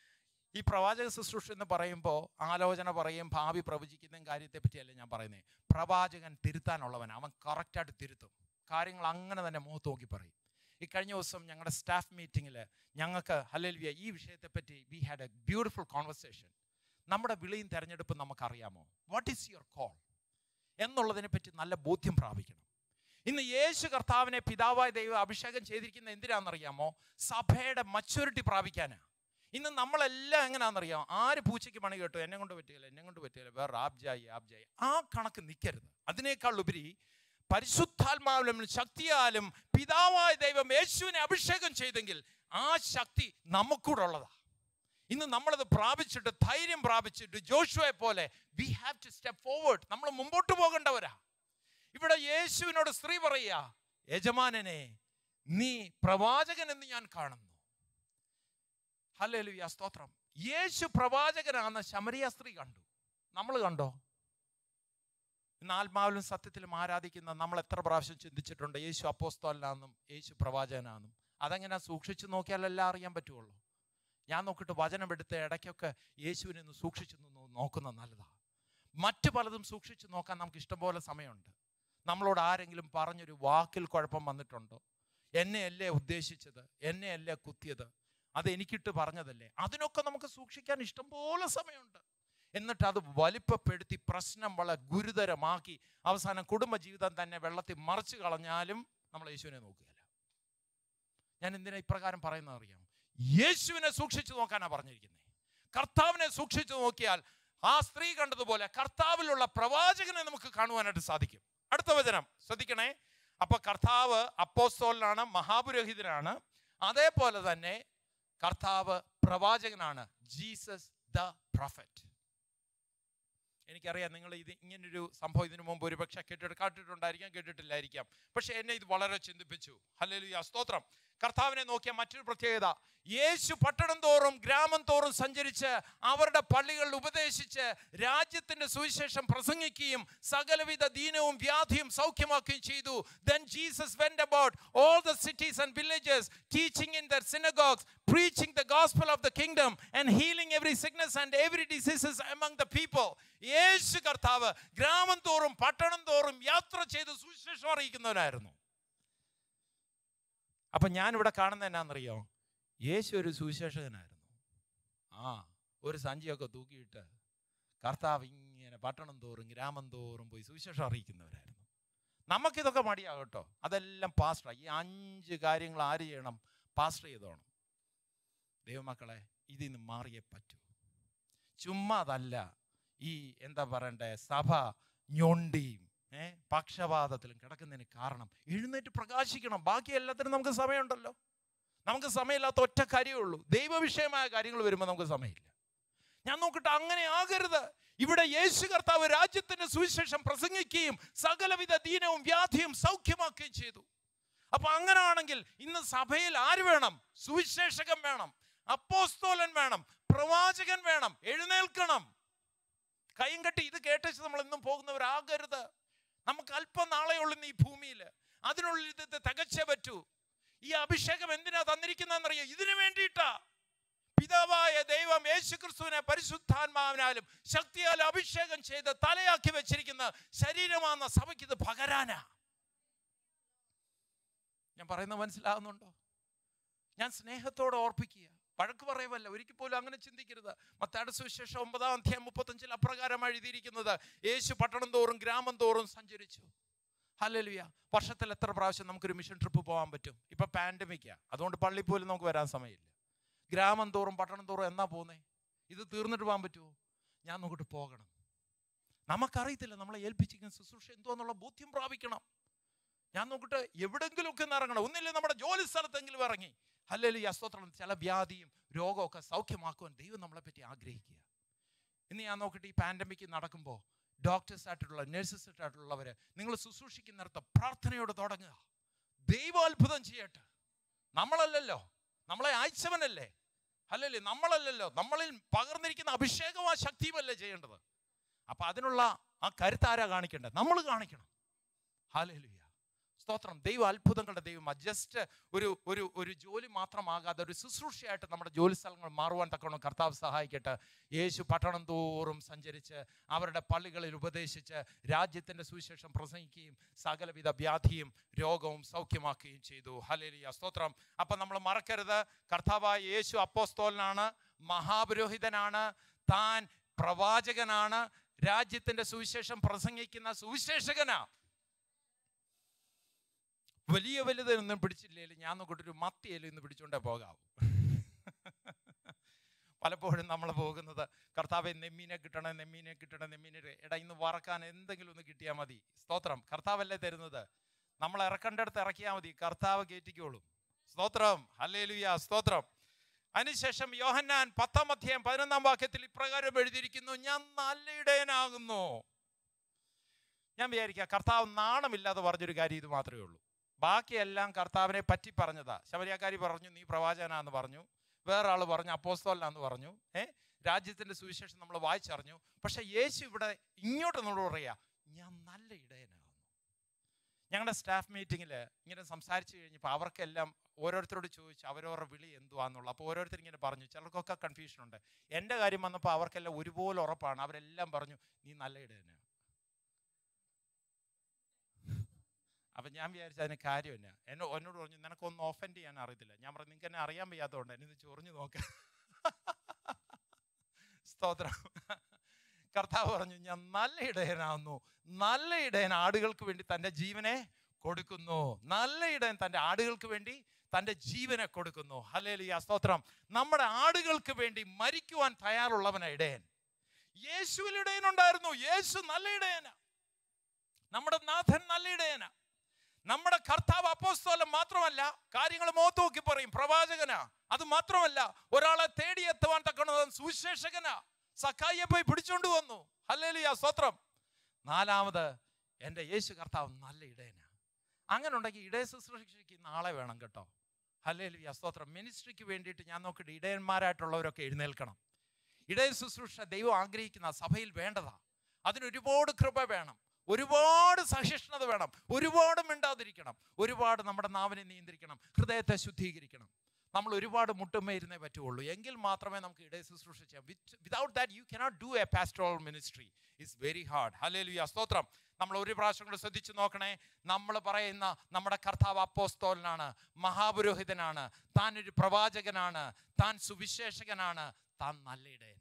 ഈ പ്രവാചക ശുശ്രൂഷ എന്ന് പറയുമ്പോൾ ആലോചന പറയും ഭാവി പ്രവചിക്കുന്ന കാര്യത്തെ പറ്റിയല്ല ഞാൻ പറയുന്നത് പ്രവാചകൻ തിരുത്താനുള്ളവൻ അവൻ കറക്റ്റായിട്ട് തിരുത്തും കാര്യങ്ങൾ അങ്ങനെ തന്നെ മുഖത്ത് നോക്കി പറയും ഈ കഴിഞ്ഞ ദിവസം ഞങ്ങളുടെ സ്റ്റാഫ് മീറ്റിങ്ങിൽ ഞങ്ങൾക്ക് ഹല്ലേലൂയ ഈ വിഷയത്തെപ്പറ്റി we had a beautiful conversation നമ്മുടെ വിളിയും തെരഞ്ഞെടുപ്പും നമുക്കറിയാമോ വാട്ട് ഈസ് യുവർ കോൾ എന്നുള്ളതിനെ പറ്റി നല്ല ബോധ്യം പ്രാപിക്കണം ഇന്ന് യേശു കർത്താവിനെ പിതാവായ ദൈവം അഭിഷേകം ചെയ്തിരിക്കുന്ന എന്തിനാണെന്നറിയാമോ സഭയുടെ മച്യൂരിറ്റി പ്രാപിക്കാനാ ഇന്ന് നമ്മളെല്ലാം എങ്ങനെയാണെന്നറിയാമോ ആര് പൂച്ചയ്ക്ക് പണി കേട്ടു എന്നെ കൊണ്ട് പറ്റിയില്ല എന്നെ കൊണ്ട് പറ്റിയില്ല വേറെ ആബ്ജായി ആബ്ജായി ആ കണക്ക് നിൽക്കരുത് അതിനേക്കാൾ ഉപരി പരിശുദ്ധാത്മാവിലും ശക്തിയാലും പിതാവായ ദൈവം യേശുവിനെ അഭിഷേകം ചെയ്തെങ്കിൽ ആ ശക്തി നമുക്കൂടെ ഉള്ളതാ ഇന്ന് നമ്മളത് പ്രാപിച്ചിട്ട് ധൈര്യം പ്രാപിച്ചിട്ട് ജോഷുവെ പോലെ we have to step forward നമ്മൾ മുമ്പോട്ട് പോകേണ്ടവരാ ഇവിടെ യേശുവിനോട് സ്ത്രീ പറയുക യജമാനനെ നീ പ്രവാചകൻ എന്ന് ഞാൻ കാണുന്നു ഹല്ലേലൂയ സ്തോത്രം യേശു പ്രവാചകനാണെന്ന് ശമരിയ സ്ത്രീ കണ്ടു നമ്മൾ കണ്ടോ ഇന്ന് ആത്മാവിലും സത്യത്തിലും ആരാധിക്കുന്ന നമ്മൾ എത്ര പ്രാവശ്യം ചിന്തിച്ചിട്ടുണ്ട് യേശു അപ്പോസ്തോലാന്നും യേശു പ്രവാചകനാന്നും അതെങ്ങനെ സൂക്ഷിച്ചു നോക്കിയാലെല്ലാം അറിയാൻ പറ്റുള്ളൂ ഞാൻ നോക്കിയിട്ട് വചനം എടുത്ത് ഇടയ്ക്കൊക്കെ യേശുവിനെ ഒന്ന് സൂക്ഷിച്ചു നിന്ന് നോക്കുന്നത് നല്ലതാണ് മറ്റു പലതും സൂക്ഷിച്ചു നോക്കാൻ നമുക്ക് ഇഷ്ടംപോലെ സമയമുണ്ട് നമ്മളോട് ആരെങ്കിലും പറഞ്ഞൊരു വാക്കിൽ കുഴപ്പം വന്നിട്ടുണ്ടോ എന്നെയല്ലേ ഉദ്ദേശിച്ചത് എന്നെയല്ലേ കുത്തിയത് അത് എനിക്കിട്ട് പറഞ്ഞതല്ലേ അതിനൊക്കെ നമുക്ക് സൂക്ഷിക്കാൻ ഇഷ്ടംപോലെ സമയമുണ്ട് എന്നിട്ട് അത് വലിപ്പപ്പെടുത്തി പ്രശ്നം വളരെ ഗുരുതരമാക്കി അവസാനം കുടുംബജീവിതം തന്നെ വെള്ളത്തിൽ മറിച്ച് കളഞ്ഞാലും നമ്മൾ യേശുവിനെ നോക്കുകയില്ല ഞാൻ എന്തിനാ ഇപ്രകാരം പറയുന്നത് അറിയാം യേശുവിനെ സൂക്ഷിച്ചു നോക്കാനാ പറഞ്ഞിരിക്കുന്നത് കർത്താവിനെ സൂക്ഷിച്ചു നോക്കിയാൽ ആ സ്ത്രീ കണ്ടതുപോലെ കർത്താവിലുള്ള പ്രവാചകനെ നമുക്ക് കാണുവാനായിട്ട് സാധിക്കും അടുത്ത വചനം ശ്രദ്ധിക്കണേ അപ്പൊ കർത്താവ് അപ്പോസ്തോലനാണ് മഹാപുരോഹിതനാണ് അതേപോലെ തന്നെ കർത്താവ് പ്രവാചകനാണ് ജീസസ് ദ പ്രൊഫറ്റ് എനിക്കറിയാം നിങ്ങൾ ഇത് ഇങ്ങനൊരു സംഭവം ഇതിനു മുമ്പ് ഒരുപക്ഷെ കേട്ടിട്ട് കേട്ടിട്ടുണ്ടായിരിക്കാം കേട്ടിട്ടില്ലായിരിക്കാം പക്ഷെ എന്നെ ഇത് വളരെ ചിന്തിപ്പിച്ചു ഹല്ലേലൂയ സ്തോത്രം കർത്താവിനെ നോക്കിയ മറ്റൊരു പ്രത്യേകത യേശു പട്ടണം തോറും ഗ്രാമം തോറും സഞ്ചരിച്ച് അവരുടെ പള്ളികളിൽ ഉപദേശിച്ച് രാജ്യത്തിന്റെ സുവിശേഷം പ്രസംഗിക്കുകയും സകലവിധ ദീനവും വ്യാധിയും സൗഖ്യമാക്കുകയും ചെയ്തു then jesus went about all the cities and villages teaching in their synagogues preaching the gospel of the kingdom and healing every sickness and every diseases among the people യേശു കർത്താവ് ഗ്രാമം തോറും പട്ടണം തോറും യാത്ര ചെയ്ത് സുവിശേഷം അറിയിക്കുന്നവനായിരുന്നു അപ്പൊ ഞാനിവിടെ കാണുന്ന എന്നാന്നറിയോ യേശു ഒരു സുവിശേഷകനായിരുന്നു ആ ഒരു സഞ്ചിയൊക്കെ തൂക്കിയിട്ട് കർത്താവ് ഇങ്ങനെ പട്ടണം തോറും ഗ്രാമം തോറും പോയി സുവിശേഷം അറിയിക്കുന്നവരായിരുന്നു നമുക്കിതൊക്കെ മടിയാകട്ടോ അതെല്ലാം പാസ്റ്റർ ഈ അഞ്ച് കാര്യങ്ങൾ ആര് ചെയ്യണം പാസ്റ്റർ ചെയ്തോണം ദൈവമക്കളെ ഇതിന്ന് മാറിയേ പറ്റൂ ചുമ്മാ അതല്ല ഈ എന്താ പറയണ്ടേ സഭ ഞൊണ്ടിയും ഏ പക്ഷപാതത്തിലും കിടക്കുന്നതിന് കാരണം എഴുന്നേറ്റ് പ്രകാശിക്കണം ബാക്കി എല്ലാത്തിനും നമുക്ക് സമയമുണ്ടല്ലോ നമുക്ക് സമയമില്ലാത്ത ഒറ്റ കാര്യമേ ഉള്ളൂ ദൈവവിഷയമായ കാര്യങ്ങൾ വരുമ്പോൾ നമുക്ക് സമയമില്ല ഞാൻ നോക്കിട്ട് അങ്ങനെ ആകരുത് ഇവിടെ യേശു കർത്താവ് രാജ്യത്തിന്റെ സുവിശേഷം പ്രസംഗിക്കുകയും സകലവിധ ദീനവും വ്യാധിയും സൗഖ്യമാക്കുകയും ചെയ്തു അപ്പൊ അങ്ങനെയാണെങ്കിൽ ഇന്ന് സഭയിൽ ആര് വേണം സുവിശേഷകൻ വേണം അപ്പോസ്തോലൻ വേണം പ്രവാചകൻ വേണം എഴുന്നേൽക്കണം കൈയും കെട്ടി ഇത് കേട്ടിച്ച് നമ്മൾ എന്നും പോകുന്നവരാകരുത് നമുക്ക് അല്പം നാളെ ഉള്ളു ഈ ഭൂമിയിൽ അതിനുള്ളിൽ ഇത് തികച്ചേ പറ്റൂ ഈ അഭിഷേകം എന്തിനാ തന്നിരിക്കുന്നതെന്നറിയോ ഇതിനു വേണ്ടിയിട്ടാ പിതാവായ ദൈവം യേശു ക്രിസ്തുവിനെ പരിശുദ്ധാത്മാവിനാലും ശക്തിയാലും അഭിഷേകം ചെയ്ത് തലയാക്കി വെച്ചിരിക്കുന്ന ശരീരമാണെന്ന സഭയ്ക്ക് ഇത് പകരാനാ ഞാൻ പറയുന്നത് മനസ്സിലാകുന്നുണ്ടോ ഞാൻ സ്നേഹത്തോടെ ഓർപ്പിക്കുക വഴക്ക് പറയുമല്ല ഒരിക്കൽ പോലും അങ്ങനെ ചിന്തിക്കരുത് മത്താട് സുവിശേഷം ഒമ്പതാം അധ്യായം മുപ്പത്തഞ്ചിൽ അപ്രകാരമാണ് എഴുതിയിരിക്കുന്നത് യേശു പട്ടണം തോറും ഗ്രാമം തോറും സഞ്ചരിച്ചു ഹല്ലേലൂയ വർഷത്തിൽ എത്ര പ്രാവശ്യം നമുക്കൊരു മിഷൻ ട്രിപ്പ് പോകാൻ പറ്റും ഇപ്പൊ പാൻഡമിക്കാ അതുകൊണ്ട് പള്ളി പോലും നമുക്ക് വരാൻ സമയമില്ല ഗ്രാമം തോറും പട്ടണം തോറും എന്നാ പോകുന്നേ ഇത് തീർന്നിട്ട് പോകാൻ പറ്റുമോ ഞാൻ നോക്കിട്ട് പോകണം നമുക്കറിയത്തില്ല നമ്മളെ ഏൽപ്പിച്ചിരിക്കുന്ന ശുശ്രൂഷ എന്തോന്നുള്ള ബോധ്യം പ്രാപിക്കണം ഞാൻ നോക്കിട്ട് എവിടെങ്കിലുമൊക്കെ ഒന്ന് ഇറങ്ങണം ഒന്നില്ല നമ്മുടെ ജോലി സ്ഥലത്തെങ്കിലും ഇറങ്ങി അല്ലെങ്കിൽ ഈ അസ്തോത്രം ചില വ്യാധിയും രോഗമൊക്കെ സൗഖ്യമാക്കുവാൻ ദൈവം നമ്മളെ പറ്റി ആഗ്രഹിക്കുക ഇന്ന് ഞാൻ നോക്കിയിട്ട് ഈ പാൻഡമിക് നടക്കുമ്പോൾ ഡോക്ടേഴ്സ് ആയിട്ടുള്ള നഴ്സസ് ആയിട്ടുള്ളവർ നിങ്ങൾ ശുശ്രൂഷിക്കുന്നിടത്ത് പ്രാർത്ഥനയോട് തുടങ്ങുക ദൈവം അത്ഭുതം ചെയ്യട്ടെ നമ്മളല്ലല്ലോ നമ്മളെ അയച്ചവനല്ലേ അല്ലല്ലേ നമ്മളല്ലല്ലോ നമ്മളിൽ പകർന്നിരിക്കുന്ന അഭിഷേകവും ആ ശക്തിയുമല്ലേ ചെയ്യേണ്ടത് അപ്പൊ അതിനുള്ള ആ കരുത്താരാ കാണിക്കേണ്ടത് നമ്മൾ കാണിക്കണം ഹാലേലുയ സ്തോത്രം ദൈവം അത്ഭുതങ്ങളുടെ ദൈവം ജസ്റ്റ് ഒരു ഒരു ഒരു ജോലി മാത്രമാകാതെ ഒരു ശുശ്രൂഷയായിട്ട് നമ്മുടെ ജോലി സ്ഥലങ്ങൾ മാറുവാൻ തക്കവണ്ണം കർത്താവ് സഹായിക്കട്ടെ യേശു പട്ടണം തോറും സഞ്ചരിച്ച് അവരുടെ പള്ളികളിൽ ഉപദേശിച്ച് രാജ്യത്തിൻ്റെ സുവിശേഷം പ്രസംഗിക്കുകയും സകലവിധ വ്യാധിയും രോഗവും സൗഖ്യമാക്കുകയും ചെയ്തു ഹലേലിയ സ്തോത്രം അപ്പം നമ്മൾ മറക്കരുത് കർത്താവായ യേശു അപ്പോസ്തോലനാണ് മഹാപുരോഹിതനാണ് താൻ പ്രവാചകനാണ് രാജ്യത്തിന്റെ സുവിശേഷം പ്രസംഗിക്കുന്ന സുവിശേഷകനാ വലിയ വലുതൊന്നും പിടിച്ചില്ലേലും ഞാൻ നോക്കിട്ടൊരു മത്തിയേലും ഇന്ന് പിടിച്ചുകൊണ്ടേ പോകാവൂ പലപ്പോഴും നമ്മൾ പോകുന്നത് കർത്താവെ നെമ്മീനെ കിട്ടണം നെമ്മീനെ കിട്ടണം നെമ്മീനെ എടാ ഇന്ന് വറക്കാൻ എന്തെങ്കിലും ഒന്ന് കിട്ടിയാൽ മതി സ്തോത്രം കർത്താവല്ലേ തരുന്നത് നമ്മൾ ഇറക്കേണ്ടടുത്ത് ഇറക്കിയാൽ മതി കർത്താവ് കയറ്റിക്കോളും സ്തോത്രം ഹല്ലേലൂയ സ്തോത്രം അതിനുശേഷം യോഹന്നാൻ പത്താം അധ്യായം പതിനൊന്നാം വാക്യത്തിൽ ഇപ്രകാരം എഴുതിയിരിക്കുന്നു ഞാൻ നല്ല ഇടയനാകുന്നു ഞാൻ വിചാരിക്കുക കർത്താവ് നാണമില്ലാതെ പറഞ്ഞൊരു കാര്യം ഇത് മാത്രമേ ഉള്ളൂ ബാക്കിയെല്ലാം കർത്താവിനെ പറ്റി പറഞ്ഞതാ ശബരിയാക്കാരി പറഞ്ഞു നീ പ്രവാചകനാന്ന് പറഞ്ഞു വേറെ ആൾ പറഞ്ഞു അപ്പോസ്തോലാന്ന് പറഞ്ഞു ഏ രാജ്യത്തിന്റെ സുവിശേഷം നമ്മൾ വായിച്ചറിഞ്ഞു പക്ഷെ യേശു ഇവിടെ ഇങ്ങോട്ട് നമ്മളോട് പറയാ ഞാൻ നല്ല ഇടയനാകുന്നു ഞങ്ങളുടെ സ്റ്റാഫ് മീറ്റിങ്ങിൽ ഇങ്ങനെ സംസാരിച്ചു കഴിഞ്ഞപ്പോൾ അവർക്കെല്ലാം ഓരോരുത്തരോട് ചോദിച്ചു അവരവരുടെ വിളി എന്തുവാന്നുള്ളത് അപ്പോൾ ഓരോരുത്തർ ഇങ്ങനെ പറഞ്ഞു ചിലർക്കൊക്കെ കൺഫ്യൂഷൻ ഉണ്ട് എൻ്റെ കാര്യം വന്നപ്പോൾ അവർക്കെല്ലാം ഒരുപോലെ ഉറപ്പാണ് അവരെല്ലാം പറഞ്ഞു നീ നല്ല ഇടയനാണ് അപ്പം ഞാൻ വിചാരിച്ചു അതിന് കാര്യം എന്നാ എന്നെ എന്നോട് പറഞ്ഞു നിനക്കൊന്നും ഓഫൻഡ് ചെയ്യാൻ അറിയത്തില്ല ഞാൻ പറഞ്ഞു നിങ്ങൾക്ക് എന്നെ അറിയാൻ വയ്യാത്തതുകൊണ്ട് എന്നെ ഇത് ചൊറിഞ്ഞു നോക്ക സ്തോത്രം കർത്താവ് പറഞ്ഞു ഞാൻ നല്ല ഇടയനാകുന്നു നല്ല ഇടയൻ ആടുകൾക്ക് വേണ്ടി തൻ്റെ ജീവനെ കൊടുക്കുന്നു നല്ല ഇടയൻ തൻ്റെ ആടുകൾക്ക് വേണ്ടി തൻ്റെ ജീവനെ കൊടുക്കുന്നു ഹലേലിയ സ്തോത്രം നമ്മുടെ ആടുകൾക്ക് വേണ്ടി മരിക്കുവാൻ തയ്യാറുള്ളവന ഇടയൻ യേശുവിൽ ഇടയനുണ്ടായിരുന്നു യേശു നല്ല ഇടയന നമ്മുടെ നാഥൻ നല്ല ഇടയന നമ്മുടെ കർത്താവ് അപ്പോസ്തോലൻ മാത്രമല്ല കാര്യങ്ങൾ മുഖത്ത് നോക്കി പറയും പ്രവാചകനാ അത് മാത്രമല്ല ഒരാളെ തേടിയെത്തുവാൻ തക്കണത് സുവിശേഷകനാ സഖായിയെ പോയി പിടിച്ചോണ്ട് വന്നു ഹല്ലേലൂയ സ്തോത്രം നാലാമത് എൻ്റെ യേശു കർത്താവ് നല്ല ഇടയനാ അങ്ങനെ ഉണ്ടെങ്കിൽ ഇടയ ശുശ്രൂഷയ്ക്ക് നാളെ വേണം കേട്ടോ ഹല്ലേലൂയ സ്തോത്രം മിനിസ്ട്രിക്ക് വേണ്ടിയിട്ട് ഞാൻ നോക്കിയിട്ട് ഇടയന്മാരായിട്ടുള്ളവരൊക്കെ എഴുന്നേൽക്കണം ഇടയ ശുശ്രൂഷ ദൈവം ആഗ്രഹിക്കുന്ന സഭയിൽ വേണ്ടതാ അതിനൊരുപാട് കൃപ വേണം ഒരുപാട് സഹിഷ്ണുത വേണം ഒരുപാട് മിണ്ടാതിരിക്കണം ഒരുപാട് നമ്മുടെ നാവിനെ നിയന്ത്രിക്കണം ഹൃദയത്തെ ശുദ്ധീകരിക്കണം നമ്മൾ ഒരുപാട് മുട്ടുമ്മ ഇരുന്നേ പറ്റുള്ളൂ എങ്കിൽ മാത്രമേ നമുക്ക് ഇടയ ശുശ്രൂഷ ചെയ്യാം without that you cannot do a pastoral ministry it's very hard hallelujah സ്തോത്രം നമ്മൾ ഒരു പ്രാവശ്യം കൂടെ ശ്രദ്ധിച്ചു നോക്കണേ നമ്മൾ പറയുന്ന നമ്മുടെ കർത്താവ് അപ്പോസ്തോലനാണ് മഹാപുരോഹിതനാണ് താൻ ഒരു പ്രവാചകനാണ് താൻ സുവിശേഷകനാണ് താൻ നല്ല ഇടയനാണ്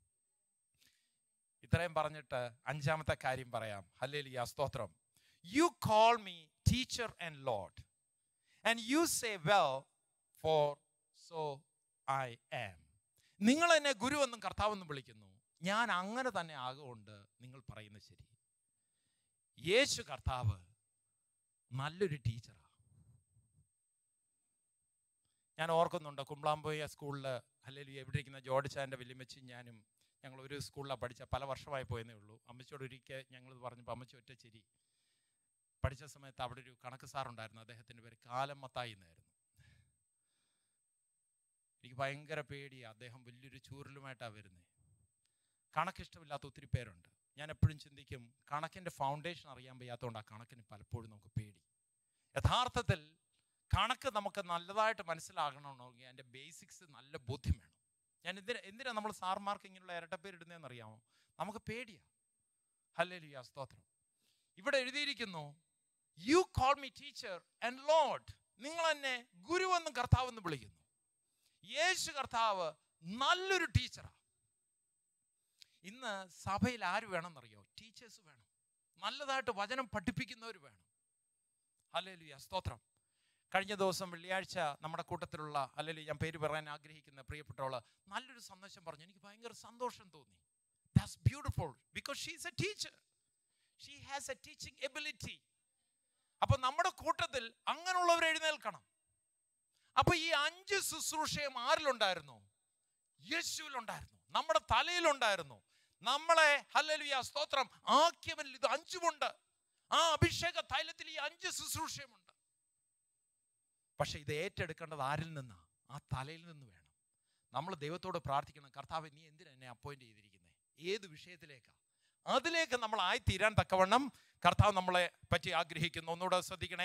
ഇത്രയും പറഞ്ഞിട്ട് അഞ്ചാമത്തെ കാര്യം പറയാം ഹല്ലേലിയ സ്തോത്രം you call me teacher and lord and you say well for so I am നിങ്ങൾ എന്നെ ഗുരു എന്നും കർത്താവെന്നും വിളിക്കുന്നു ഞാൻ അങ്ങനെ തന്നെ ആകുകൊണ്ട് നിങ്ങൾ പറയുന്നത് ശരി യേശു കർത്താവ് നല്ലൊരു ടീച്ചറാണ് ഞാൻ ഓർക്കുന്നുണ്ട് കുമ്പളാമ്പോയ സ്കൂളിൽ അല്ലെങ്കിൽ എവിടെ ഇരിക്കുന്ന ജോർജ് ചാൻ്റെ വല്യമ്മച്ചി ഞാനും ഞങ്ങൾ ഒരു സ്കൂളിലാണ് പഠിച്ച പല വർഷമായി പോയെന്നേ ഉള്ളൂ അമ്മച്ചിയോട് ഒരിക്കൽ ഞങ്ങൾ പറഞ്ഞപ്പോൾ അമ്മച്ചി ഒറ്റ ചിരി പഠിച്ച സമയത്ത് അവിടെ ഒരു കണക്ക് സാറുണ്ടായിരുന്നു അദ്ദേഹത്തിൻ്റെ പേര് കാലം മത്തായി എന്നായിരുന്നു എനിക്ക് ഭയങ്കര പേടിയാണ് അദ്ദേഹം വലിയൊരു ചൂരലുമായിട്ടാണ് വരുന്നത് കണക്കിഷ്ടമില്ലാത്ത ഒത്തിരി പേരുണ്ട് ഞാൻ എപ്പോഴും ചിന്തിക്കും കണക്കിൻ്റെ ഫൗണ്ടേഷൻ അറിയാൻ വയ്യാത്തതുകൊണ്ട് ആ കണക്കിന് പലപ്പോഴും നമുക്ക് പേടി യഥാർത്ഥത്തിൽ കണക്ക് നമുക്ക് നല്ലതായിട്ട് മനസ്സിലാകണമെങ്കിൽ അതിൻ്റെ ബേസിക്സ് നല്ല ബോധ്യം വേണം ഞാൻ എന്തിനാ എന്തിനാ നമ്മൾ സാർമാർക്ക് ഇങ്ങനെയുള്ള ഇരട്ടപ്പേരിടുന്നതെന്ന് അറിയാമോ നമുക്ക് പേടിയാ ഹല്ലേലൂയ സ്തോത്രം ഇവിടെ എഴുതിയിരിക്കുന്നു you call me teacher and lord നിങ്ങൾ എന്നെ ഗുരുവെന്നും കർത്താവെന്നും വിളിക്കുന്നു യേശു കർത്താവ് നല്ലൊരു ടീച്ചറാ ഇന്ന് സഭയിൽ ആര് വേണമെന്നറിയോ ടീച്ചേഴ്സ് വേണം നല്ലതായിട്ട് വചനം പഠിപ്പിക്കുന്നവർ വേണം ഹല്ലേലൂയ സ്തോത്രം കഴിഞ്ഞ ദിവസം വെള്ളിയാഴ്ച നമ്മുടെ കൂട്ടത്തിലുള്ള അല്ലെങ്കിൽ ഞാൻ പേര് പറയാൻ ആഗ്രഹിക്കുന്ന പ്രിയപ്പെട്ടവള് നല്ലൊരു സന്ദേശം പറഞ്ഞു എനിക്ക് ഭയങ്കര സന്തോഷം തോന്നി that's beautiful because she's a teacher she has a teaching ability അപ്പൊ നമ്മുടെ കൂട്ടത്തിൽ അങ്ങനെയുള്ളവർ എഴുന്നേൽക്കണം അപ്പൊ ഈ അഞ്ച് ശുശ്രൂഷയും ആരിലുണ്ടായിരുന്നു യേശുവിലുണ്ടായിരുന്നു നമ്മുടെ തലയിലുണ്ടായിരുന്നു നമ്മളെ ഹല്ലലുയ സ്തോത്രം ആക്കിയവനിൽ ഇത് അഞ്ചുമുണ്ട് ആ അഭിഷേക തൈലത്തിൽ ഈ അഞ്ച് ശുശ്രൂഷയുമുണ്ട് പക്ഷെ ഇത് ഏറ്റെടുക്കേണ്ടത് ആരിൽ നിന്നാ ആ തലയിൽ നിന്ന് വേണം നമ്മൾ ദൈവത്തോട് പ്രാർത്ഥിക്കണം കർത്താവ് നീ എന്തിനാ എന്നെ അപ്പോയിന്റ് ചെയ്തിരിക്കുന്നത് ഏത് വിഷയത്തിലേക്കാ അതിലേക്ക് നമ്മൾ ആയിത്തീരാൻ തക്കവണ്ണം കർത്താവ് നമ്മളെ പറ്റി ആഗ്രഹിക്കുന്നു ഒന്നുകൂടെ ശ്രദ്ധിക്കണേ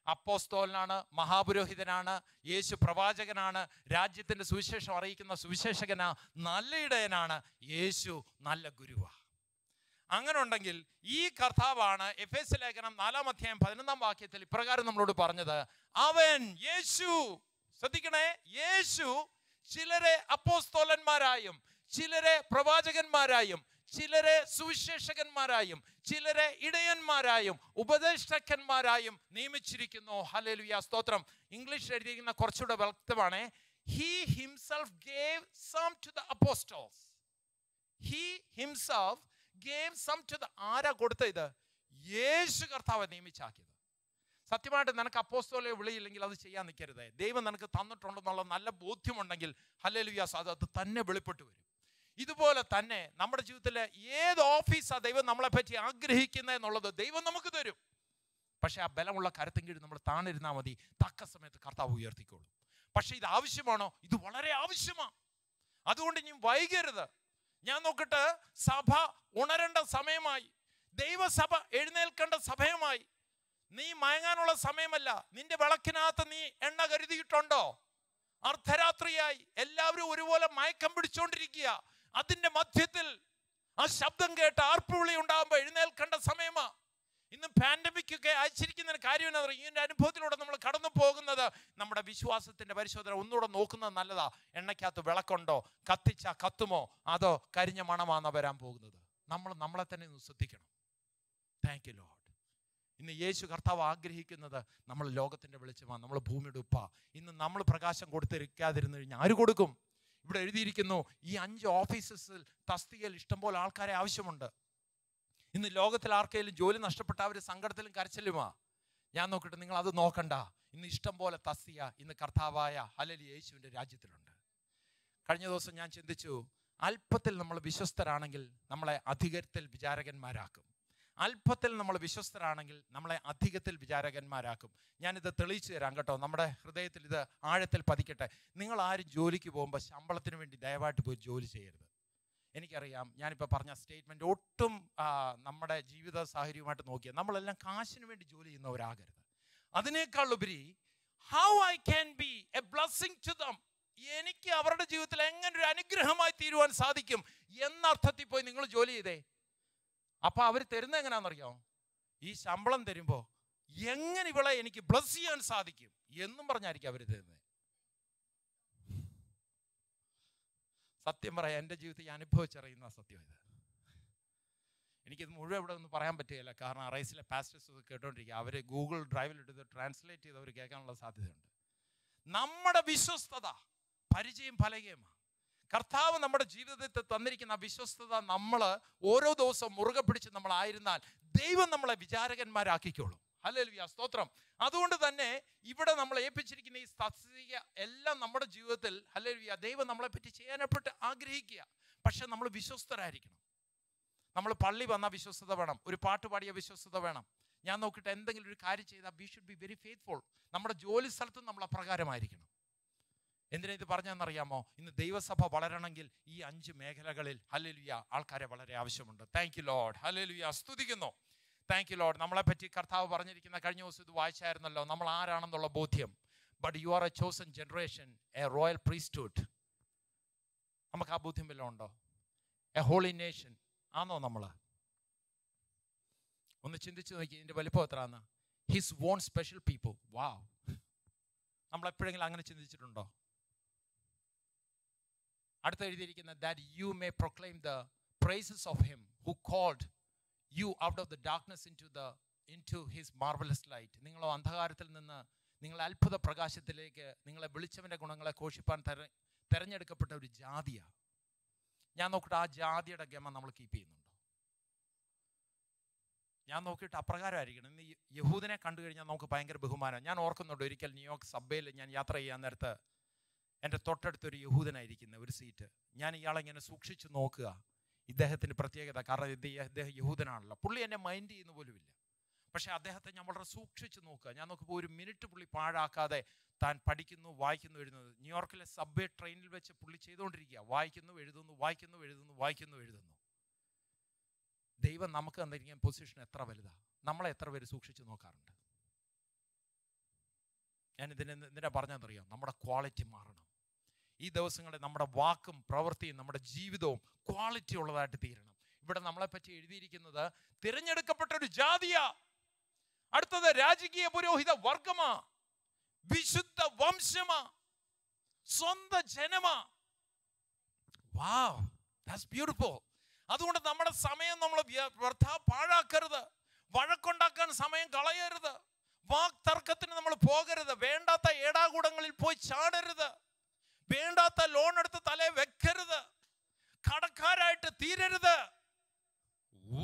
അപ്പോസ്തോലനാണ് മഹാപുരോഹിതനാണ് യേശു പ്രവാചകനാണ് രാജ്യത്തിൻ്റെ സുവിശേഷം അറിയിക്കുന്ന സുവിശേഷകനാ നല്ല ഇടയനാണ് യേശു നല്ല ഗുരുവാ അങ്ങനെ ഉണ്ടെങ്കിൽ ഈ കർത്താവാണ് എഫ് എസ് ലേഖനം നാലാം അധ്യായം പതിനൊന്നാം വാക്യത്തിൽ ഇപ്രകാരം നമ്മളോട് പറഞ്ഞത് അവൻ യേശു ശ്രദ്ധിക്കണേ യേശു ചിലരെ അപ്പോസ്തോലന്മാരായും ചിലരെ പ്രവാചകന്മാരായും ചിലരെ സുവിശേഷകന്മാരായും ചിലരെ ഇടയന്മാരായും ഉപദേഷ്ടക്കന്മാരായും നിയമിച്ചിരിക്കുന്നു ഹലേലുയ സ്തോത്രം ഇംഗ്ലീഷ് എഴുതിയിരിക്കുന്ന കുറച്ചുകൂടെ വ്യക്തമാണ് he himself gave some to the apostles he himself gave some to the ആരാ കൊടുത്ത ഇത് യേശു കർത്താവ് നിയമിച്ചാക്കിയത് സത്യമായിട്ട് നിനക്ക് അപ്പോസ്തോലെ വിളിയില്ലെങ്കിൽ അത് ചെയ്യാൻ നിൽക്കരുത് ദൈവം നിനക്ക് തന്നിട്ടുണ്ടെന്നുള്ള നല്ല ബോധ്യമുണ്ടെങ്കിൽ ഹല്ലേലൂയാസ് അത് അത് തന്നെ വെളിപ്പെട്ട് വരും ഇതുപോലെ തന്നെ നമ്മുടെ ജീവിതത്തിലെ ഏത് ഓഫീസാണ് ദൈവം നമ്മളെ പറ്റി ആഗ്രഹിക്കുന്നത് എന്നുള്ളത് ദൈവം നമുക്ക് തരും പക്ഷേ ആ ബലമുള്ള കരത്തിൻ കീഴിൽ നമ്മൾ താണിരുന്നാൽ മതി തക്ക സമയത്ത് കർത്താവ് ഉയർത്തിക്കോളും പക്ഷേ ഇത് ആവശ്യമാണോ ഇത് വളരെ ആവശ്യമാണ് അതുകൊണ്ട് ഇനി വൈകരുത് ഞാൻ നോക്കട്ടെ സഭ ഉണരേണ്ട സമയമായി ദൈവസഭ എഴുന്നേൽക്കേണ്ട സമയമായി നീ മയങ്ങാനുള്ള സമയമല്ല നിന്റെ വിളക്കിനകത്ത് നീ എണ്ണ കരുതിയിട്ടുണ്ടോ അർദ്ധരാത്രിയായി എല്ലാവരും ഒരുപോലെ മയക്കം പിടിച്ചോണ്ടിരിക്കുക അതിന്റെ മധ്യത്തിൽ ആ ശബ്ദം കേട്ട് ആർപ്പുവിളി ഉണ്ടാകുമ്പോൾ എഴുന്നേൽക്കേണ്ട സമയമാ ഇന്ന് പാൻഡമിക് ഒക്കെ അയച്ചിരിക്കുന്ന കാര്യം എന്താ പറയുക ഈ ഒരു അനുഭവത്തിലൂടെ നമ്മൾ കടന്നു പോകുന്നത് നമ്മുടെ വിശ്വാസത്തിന്റെ പരിശോധന ഒന്നുകൂടെ നോക്കുന്നത് നല്ലതാ എണ്ണയ്ക്കകത്ത് വിളക്കുണ്ടോ കത്തിച്ച കത്തുമോ അതോ കരിഞ്ഞ മണമാണെന്ന് വരാൻ പോകുന്നത് നമ്മൾ നമ്മളെ തന്നെ ഒന്ന് ശ്രദ്ധിക്കണം താങ്ക് യു ലോഡ് ഇന്ന് യേശു കർത്താവ് ആഗ്രഹിക്കുന്നത് നമ്മൾ ലോകത്തിന്റെ വെളിച്ചമാണ് നമ്മൾ ഭൂമിയുടെ ഉപ്പ ഇന്ന് നമ്മൾ പ്രകാശം കൊടുത്തിരിക്കാതിരുന്നു കഴിഞ്ഞാൽ ആര് കൊടുക്കും ഇവിടെ എഴുതിയിരിക്കുന്നു ഈ അഞ്ച് ഓഫീസസിൽ തസ്തികയിൽ ഇഷ്ടംപോലെ ആൾക്കാരെ ആവശ്യമുണ്ട് ഇന്ന് ലോകത്തിൽ ആർക്കെങ്കിലും ജോലി നഷ്ടപ്പെട്ട അവർ സങ്കടത്തിലും കരച്ചിലുമാ ഞാൻ നോക്കട്ടെ നിങ്ങൾ അത് നോക്കണ്ട ഇന്ന് ഇഷ്ടം പോലെ തസ്തിക ഇന്ന് കർത്താവായ ഹലലി യേശുവിൻ്റെ രാജ്യത്തിലുണ്ട് കഴിഞ്ഞ ദിവസം ഞാൻ ചിന്തിച്ചു അല്പത്തിൽ നമ്മൾ വിശ്വസ്തരാണെങ്കിൽ നമ്മളെ അധികത്തിൽ വിചാരകന്മാരാക്കും അല്പത്തിൽ നമ്മൾ വിശ്വസ്തരാണെങ്കിൽ നമ്മളെ അധികത്തിൽ വിചാരകന്മാരാക്കും ഞാനിത് തെളിയിച്ചു തരാം കേട്ടോ നമ്മുടെ ഹൃദയത്തിൽ ഇത് ആഴത്തിൽ പതിക്കട്ടെ നിങ്ങൾ ആരും ജോലിക്ക് പോകുമ്പോൾ ശമ്പളത്തിന് വേണ്ടി ദയവായിട്ട് പോയി ജോലി ചെയ്യരുത് എനിക്കറിയാം ഞാനിപ്പോൾ പറഞ്ഞ സ്റ്റേറ്റ്മെൻറ്റ് ഒട്ടും ആ, നമ്മുടെ ജീവിത സാഹചര്യവുമായിട്ട് നോക്കിയാൽ നമ്മളെല്ലാം കാശിന് വേണ്ടി ജോലി ചെയ്യുന്നവരാകരുത് അതിനേക്കാൾ ഉപരി how I can be a blessing to them എനിക്ക് അവരുടെ ജീവിതത്തിൽ എങ്ങനെ ഒരു അനുഗ്രഹമായി തീരുവാൻ സാധിക്കും എന്ന അർത്ഥത്തിൽ പോയി നിങ്ങൾ ജോലി ചെയ്തേ അപ്പൊ അവർ തരുന്നത് എങ്ങനെയാണെന്നറിയാമോ ഈ ശമ്പളം തരുമ്പോ എങ്ങനെ ഇവളെ എനിക്ക് ബ്ലസ് ചെയ്യാൻ സാധിക്കും എന്നും പറഞ്ഞായിരിക്കും അവർ തരുന്നത് സത്യം പറയാം എൻ്റെ ജീവിതത്തിൽ ഞാൻ അനുഭവിച്ചറിയുന്ന സത്യം ഇത് എനിക്കിത് മുഴുവൻ ഇവിടെ ഒന്നും പറയാൻ പറ്റുകയില്ല കാരണം അറൈസിലെ പാസ്റ്റേഴ്സ് ഇത് കേട്ടോണ്ടിരിക്കുക അവർ ഗൂഗിൾ ഡ്രൈവിലിട്ട് ട്രാൻസ്ലേറ്റ് ചെയ്ത് അവർ കേൾക്കാനുള്ള സാധ്യതയുണ്ട് നമ്മുടെ വിശ്വസ്തത പരിചയം ഫലകയമാണ് കർത്താവ് നമ്മുടെ ജീവിതത്തിൽ തന്നിരിക്കുന്ന ആ വിശ്വസ്തത നമ്മൾ ഓരോ ദിവസവും മുറുകെ പിടിച്ച് നമ്മളായിരുന്നാൽ ദൈവം നമ്മളെ വിചാരകന്മാരാക്കിക്കോളും ഹല്ലേലൂയ സ്തോത്രം അതുകൊണ്ട് തന്നെ ഇവിടെ നമ്മൾ ഏൽപ്പിച്ചിരിക്കുന്ന ഈ തസ്തിക എല്ലാം നമ്മുടെ ജീവിതത്തിൽ ഹല്ലേലൂയ ദൈവം നമ്മളെ പറ്റി ചെയ്യാനപ്പെട്ട് ആഗ്രഹിക്കുക പക്ഷെ നമ്മൾ വിശ്വസ്തരായിരിക്കണം നമ്മൾ പള്ളി വന്ന വിശ്വസ്തത വേണം ഒരു പാട്ട് പാടിയ വിശ്വസ്തത വേണം ഞാൻ നോക്കിയിട്ട് എന്തെങ്കിലും ഒരു കാര്യം ചെയ്താൽ we should be very faithful നമ്മുടെ ജോലി സ്ഥലത്തും നമ്മൾ അപ്രകാരമായിരിക്കണം എന്തിനാ ഇത് പറഞ്ഞെന്നറിയാമോ ഇന്ന് ദൈവസഭ വളരണമെങ്കിൽ ഈ അഞ്ച് മേഖലകളിൽ ഹല്ലേലൂയ ആൾക്കാരെ വളരെ ആവശ്യമുണ്ട് താങ്ക് യു ലോഡ് ഹല്ലേലൂയ സ്തുതിക്കുന്നു താങ്ക് യു ലോഡ് നമ്മളെ പറ്റി കർത്താവ് പറഞ്ഞിരിക്കുന്ന കഴിഞ്ഞ ദിവസം ഇത് വായിച്ചായിരുന്നല്ലോ നമ്മൾ ആരാണെന്നുള്ള ബോധ്യം but you are a chosen generation a royal priesthood നമുക്ക് ആ ബോധ്യം വല്ലതും ഉണ്ടോ എ ഹോളി നേഷൻ ആണോ നമ്മൾ ഒന്ന് ചിന്തിച്ചു നോക്കി ഇതിന്റെ വലിപ്പം എത്രയാന്ന് his own special people wow നമ്മൾ എപ്പോഴെങ്കിലും അങ്ങനെ ചിന്തിച്ചിട്ടുണ്ടോ അടുത്ത് എഴുതിയിരിക്കുന്ന that you may proclaim the praises of him who called you out of the darkness into the into his marvellous light നിങ്ങളോ അന്ധകാരത്തിൽ നിന്ന് നിങ്ങളെ അത്ഭുത പ്രകാശത്തിലേക്ക് നിങ്ങളെ വിളിച്ചവൻ്റെ ഗുണങ്ങളെ ഘോഷിപ്പാൻ തെര തെരഞ്ഞെടുക്കപ്പെട്ട ഒരു ജാതിയാണ് ഞാൻ നോക്കിയിട്ട് ആ ജാതിയുടെ ഗമ നമ്മൾ കീപ്പ് ചെയ്യുന്നുണ്ടോ ഞാൻ നോക്കിയിട്ട് അപ്രകാരമായിരിക്കണം ഇന്ന് ഈ യഹൂദനെ കണ്ടു കഴിഞ്ഞാൽ നമുക്ക് ഭയങ്കര ബഹുമാനം ഞാൻ ഓർക്കുന്നുണ്ട് ഒരിക്കൽ ന്യൂയോർക്ക് സബ്വേയിൽ ഞാൻ യാത്ര ചെയ്യാൻ നേരത്ത് എൻ്റെ തൊട്ടടുത്തൊരു യഹൂദനായിരിക്കുന്ന ഒരു സീറ്റ് ഞാൻ ഇയാളെ ഇങ്ങനെ സൂക്ഷിച്ചു നോക്കുക ഇദ്ദേഹത്തിൻ്റെ പ്രത്യേകത കാരണം ഇത് ഇദ്ദേഹം യഹൂദനാണല്ലോ പുള്ളി എന്നെ മൈൻഡ് ചെയ്യുന്ന പോലുമില്ല പക്ഷേ അദ്ദേഹത്തെ ഞാൻ വളരെ സൂക്ഷിച്ചു നോക്കുക ഞാൻ നോക്കുമ്പോൾ ഒരു മിനിറ്റ് പുള്ളി പാഴാക്കാതെ താൻ പഠിക്കുന്നു വായിക്കുന്നു എഴുതുന്നത് ന്യൂയോർക്കിലെ സബ്വേ ട്രെയിനിൽ വെച്ച് പുള്ളി ചെയ്തുകൊണ്ടിരിക്കുക വായിക്കുന്നു എഴുതുന്നു വായിക്കുന്നു എഴുതുന്നു വായിക്കുന്നു എഴുതുന്നു ദൈവം നമുക്ക് തന്നിരിക്കുന്ന പൊസിഷൻ എത്ര വലുതാ നമ്മളെ എത്ര പേര് സൂക്ഷിച്ചു നോക്കാറുണ്ട് ഞാൻ ഇതിനെ എന്തിനാ പറഞ്ഞതെന്നറിയാം നമ്മുടെ ക്വാളിറ്റി മാറണം ഈ ദിവസങ്ങളിൽ നമ്മുടെ വാക്കും പ്രവൃത്തിയും നമ്മുടെ ജീവിതവും ക്വാളിറ്റി ഉള്ളതായിട്ട് തീരണം ഇവിടെ നമ്മളെ പറ്റി എഴുതിയിരിക്കുന്നത് തിരഞ്ഞെടുക്കപ്പെട്ട ഒരു ജാതിയാ അടുത്തത് രാജകീയ പുരോഹിത വർഗമാ വിശുദ്ധ വംശമാ സ്വന്തം ജനമാ വാവ് ദാറ്റ്സ് ബ്യൂട്ടിഫുൾ അതുകൊണ്ട് നമ്മുടെ സമയം നമ്മൾ വ്യ- വ്യർത്ഥ പാഴാക്കരുത് വഴക്കുണ്ടാക്കാൻ സമയം കളയരുത് വാക് തർക്കത്തിന് നമ്മൾ പോകരുത് വേണ്ടാത്ത ഏടാകൂടങ്ങളിൽ പോയി ചാടരുത് വേണ്ടാത്ത ലോൺ എടുത്ത് തലേ വെക്കരുത് കടക്കാരായിട്ട് തീരരുത് ഊ.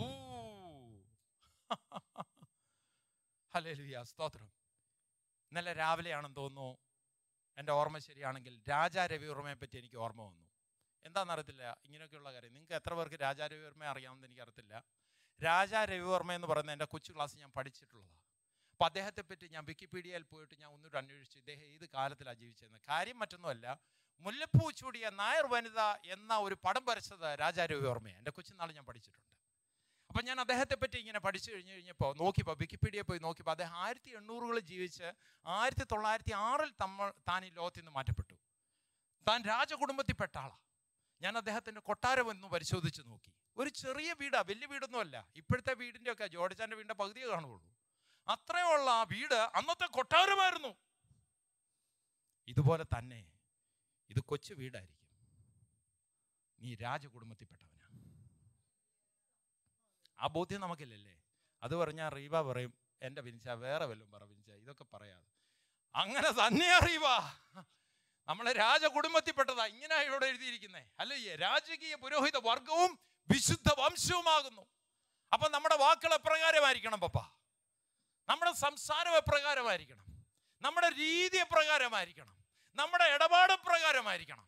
ഹല്ലേലൂയ സ്തോത്രം ഇന്നലെ രാവിലെയാണെന്ന് തോന്നുന്നു എൻ്റെ ഓർമ്മ ശരിയാണെങ്കിൽ രാജാ രവിവർമ്മയെ പറ്റി എനിക്ക് ഓർമ്മ വന്നു എന്താണെന്നറിയത്തില്ല ഇങ്ങനെയൊക്കെയുള്ള കാര്യം നിങ്ങൾക്ക് എത്ര പേർക്ക് രാജാ രവിവർമ്മയെ അറിയാമെന്ന് എനിക്കറിയത്തില്ല രാജാ രവിവർമ്മ എന്ന് പറയുന്ന എൻ്റെ കൊച്ചു ക്ലാസ് ഞാൻ പഠിച്ചിട്ടുള്ളതാണ് അപ്പോൾ അദ്ദേഹത്തെ പറ്റി ഞാൻ വിക്കിപീഡിയയിൽ പോയിട്ട് ഞാൻ ഒന്നുകൂടെ അന്വേഷിച്ചു ഇദ്ദേഹം ഏത് കാലത്തിലാണ് ജീവിച്ചതെന്ന് കാര്യം മറ്റൊന്നുമല്ല മുല്ലപ്പൂ ചൂടിയ നായർ വനിത എന്ന ഒരു പടം വരച്ചത് രാജാ രവിവർമ്മയാണ് എൻ്റെ കൊച്ചുനാൾ ഞാൻ പഠിച്ചിട്ടുണ്ട് അപ്പം ഞാൻ അദ്ദേഹത്തെ പറ്റി ഇങ്ങനെ പഠിച്ചു കഴിഞ്ഞ് കഴിഞ്ഞപ്പോൾ നോക്കിയപ്പോൾ വിക്കിപീഡിയ പോയി നോക്കിയപ്പോൾ അദ്ദേഹം ആയിരത്തി എണ്ണൂറുകളിൽ ജീവിച്ച് ആയിരത്തി തൊള്ളായിരത്തി ആറിൽ തമ്മ താൻ ഈ ലോകത്തിൽ നിന്ന് മാറ്റപ്പെട്ടു താൻ രാജകുടുംബത്തിൽപ്പെട്ട ആളാണ് ഞാൻ അദ്ദേഹത്തിൻ്റെ കൊട്ടാരം ഒന്ന് പരിശോധിച്ച് നോക്കി ഒരു ചെറിയ വീടാ വലിയ വീടൊന്നുമല്ല ഇപ്പോഴത്തെ വീടിൻ്റെ ഒക്കെ ജോർജാൻ്റെ വീടിൻ്റെ പകുതിയെ കാണുകയുള്ളൂ അത്രയുള്ള ആ വീട് അന്നത്തെ കൊട്ടാരമായിരുന്നു ഇതുപോലെ തന്നെ ഇത് കൊച്ചു വീടായിരിക്കും നീ രാജകുടുംബത്തിൽപ്പെട്ടവനാ ആ ബോധ്യം നമുക്കില്ലല്ലേ അത് പറഞ്ഞാൽ റീവ പറയും എൻ്റെ പിനിച്ച വേറെ വല്ലതും പറ പിനിച്ച ഇതൊക്കെ പറയാതെ അങ്ങനെ തന്നെ അറിയുക നമ്മളെ രാജകുടുംബത്തിൽപ്പെട്ടതാ ഇങ്ങനെ ഇവിടെ എഴുതിയിരിക്കുന്നേ അല്ലേ രാജകീയ പുരോഹിത വർഗവും വിശുദ്ധ വംശവുമാകുന്നു അപ്പൊ നമ്മുടെ വാക്കുകൾ എപ്രകാരമായിരിക്കണം പപ്പ നമ്മുടെ സംസാരം എപ്രകാരമായിരിക്കണം നമ്മുടെ രീതി എപ്രകാരമായിരിക്കണം നമ്മുടെ ഇടപാട് എപ്രകാരമായിരിക്കണം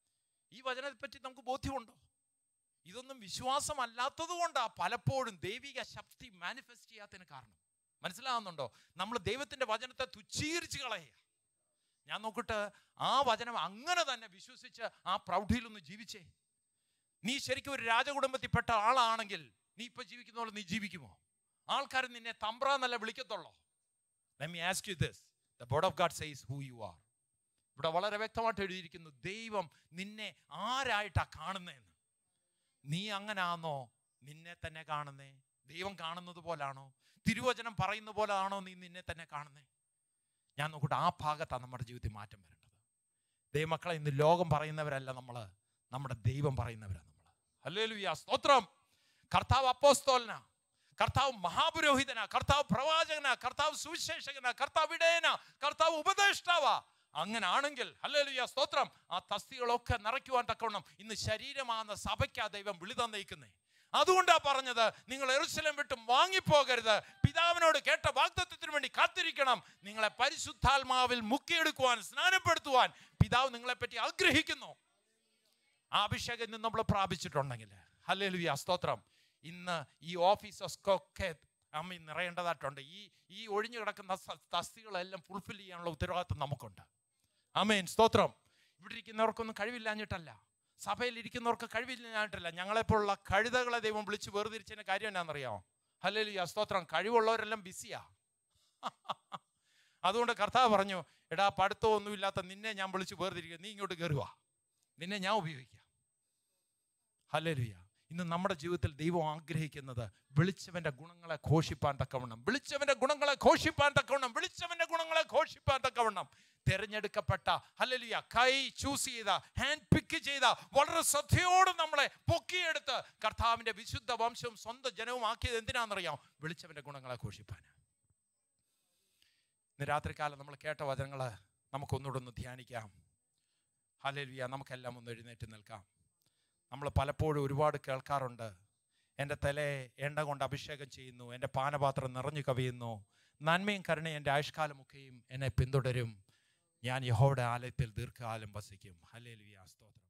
ഈ വചനത്തെ പറ്റി നമുക്ക് ബോധ്യമുണ്ടോ ഇതൊന്നും വിശ്വാസമല്ലാത്തത് കൊണ്ടാണ് പലപ്പോഴും ദൈവിക ശക്തി മാനിഫെസ്റ്റ് ചെയ്യാത്തതിന് കാരണം മനസ്സിലാകുന്നുണ്ടോ നമ്മൾ ദൈവത്തിന്റെ വചനത്തെ തുച്ഛീകരിച്ച് കളയുക ഞാൻ നോക്കിട്ട് ആ വചനം അങ്ങനെ തന്നെ വിശ്വസിച്ച് ആ പ്രൗഢിയിലൊന്ന് ജീവിച്ചേ നീ ശരിക്കും ഒരു രാജകുടുംബത്തിൽപ്പെട്ട ആളാണെങ്കിൽ നീ ഇപ്പൊ ജീവിക്കുന്ന പോലെ നീ ജീവിക്കുമോ ആൾക്കാർ നിന്നെ തമ്പ്ര എന്നല്ല വിളിക്കത്തുള്ളോ Let me ask you this. The word of God says who you are. ഇവിടെ വളരെ വ്യക്തമായിട്ട് എഴുതിയിരിക്കുന്നു ദൈവം നിന്നെ ആരായിട്ടാ കാണുന്നതെന്ന് നീ അങ്ങനാണോ നിന്നെ തന്നെ കാണുന്നേ ദൈവം കാണുന്നത് പോലാണോ തിരുവചനം പറയുന്ന പോലാണോ നീ നിന്നെ തന്നെ കാണുന്നേ ഞാൻ നോക്കട്ടെ ആ ഭാഗത്താണ് നമ്മുടെ ജീവിതത്തിൽ മാറ്റം വരേണ്ടത് ദൈവമക്കളെ ഇന്ന് ലോകം പറയുന്നവരല്ല നമ്മൾ നമ്മുടെ ദൈവം പറയുന്നവരാണ് നമ്മൾ അല്ലേലുയ്യ സ്തോത്രം കർത്താവ് അപ്പോസ്തോലന കർത്താവ് മഹാപുരോഹിതന കർത്താവ് പ്രവാചകന കർത്താവ് സുവിശേഷകന കർത്താവ് ഇടയന കർത്താവ് ഉപദേഷ്ടാവ അങ്ങനാണെങ്കിൽ ഹല്ലേലൂയ സ്തോത്രം ആ തസ്തികളൊക്കെ നിറയ്ക്കുവാൻ തക്കവണ്ണം ഇന്ന് ശരീരമാകുന്ന സഭയ്ക്കാ ദൈവം വിളി തന്നേക്കുന്നേ അതുകൊണ്ടാ പറഞ്ഞത് നിങ്ങൾ എറുസലം വിട്ടും വാങ്ങിപ്പോകരുത് പിതാവിനോട് കേട്ട വാഗ്ദത്വത്തിന് വേണ്ടി കാത്തിരിക്കണം നിങ്ങളെ പരിശുദ്ധാത്മാവിൽ മുക്കിയെടുക്കുവാൻ സ്നാനപ്പെടുത്തുവാൻ പിതാവ് നിങ്ങളെ പറ്റി ആഗ്രഹിക്കുന്നു ആ അഭിഷേകം ഇന്ന് നമ്മൾ പ്രാപിച്ചിട്ടുണ്ടെങ്കിൽ ഹല്ലേലൂയ സ്തോത്രം ഇന്ന് ഈ ഓഫീസൊക്കെ അമ്മ നിറയേണ്ടതായിട്ടുണ്ട് ഈ ഈ ഒഴിഞ്ഞു കിടക്കുന്ന സ- തസ്തികളെല്ലാം ഫുൾഫിൽ ചെയ്യാനുള്ള ഉത്തരവാദിത്വം നമുക്കുണ്ട് അമേൻ സ്തോത്രം ഇവിടെ ഇരിക്കുന്നവർക്കൊന്നും കഴിവില്ലാഞ്ഞിട്ടല്ല സഭയിൽ ഇരിക്കുന്നവർക്ക് കഴിവില്ലാഞ്ഞിട്ടല്ല ഞങ്ങളെപ്പോലുള്ള കഴുതകളെ ദൈവം വിളിച്ച് വേർതിരിച്ചതിന് കാര്യം എന്നാണെന്നറിയാമോ ഹല്ലേലൂയ സ്തോത്രം കഴിവുള്ളവരെല്ലാം ബിസിയാ അതുകൊണ്ട് കർത്താവ് പറഞ്ഞു എടാ പഠിത്തം ഒന്നുമില്ലാത്ത നിന്നെ ഞാൻ വിളിച്ച് വേർതിരിക്കുക നീ ഇങ്ങോട്ട് കയറുക നിന്നെ ഞാൻ ഉപയോഗിക്കാം ഹല്ലേലൂയ ഇന്ന് നമ്മുടെ ജീവിതത്തിൽ ദൈവം ആഗ്രഹിക്കുന്നത് വിളിച്ചവന്റെ ഗുണങ്ങളെ ഘോഷിപ്പാൻ തക്കവണ്ണം വിളിച്ചവന്റെ ഗുണങ്ങളെ ഘോഷിപ്പാൻ തക്കവണ്ണം വിളിച്ചവന്റെ ഗുണങ്ങളെ ഘോഷിപ്പാൻ തക്കവണ്ണം തിരഞ്ഞെടുക്കപ്പെട്ട ഹല്ലേലൂയ കൈ ചൂസ് ചെയ്ത ഹാൻഡ് പിക്ക് ചെയ്ത വളരെ ശ്രദ്ധയോടെ നമ്മളെ പൊക്കിയെടുത്ത് കർത്താവിന്റെ വിശുദ്ധ വംശവും സ്വന്തം ജനവും ആക്കിയത് എന്തിനാണെന്നറിയാം വിളിച്ചവന്റെ ഗുണങ്ങളെ ഘോഷിപ്പാൻ ഇന്ന് രാത്രികാലം നമ്മൾ കേട്ട വചനങ്ങൾ നമുക്കൊന്നുകൂടെ ഒന്ന് ധ്യാനിക്കാം ഹല്ലേലൂയ നമുക്കെല്ലാം ഒന്ന് എഴുന്നേറ്റ് നിൽക്കാം നമ്മൾ പലപ്പോഴും ഒരുപാട് കേൾക്കാറുണ്ട് എൻ്റെ തലയെ എണ്ണ കൊണ്ട് അഭിഷേകം ചെയ്യുന്നു എൻ്റെ പാനപാത്രം നിറഞ്ഞു കവിയുന്നു നന്മയും കരുണയും എൻ്റെ ആയുഷ്കാലമൊക്കെയും എന്നെ പിന്തുടരും ഞാൻ യഹോയുടെ ആലയത്തിൽ ദീർഘകാലം വസിക്കും ഹല്ലേലൂയ സ്തോത്രം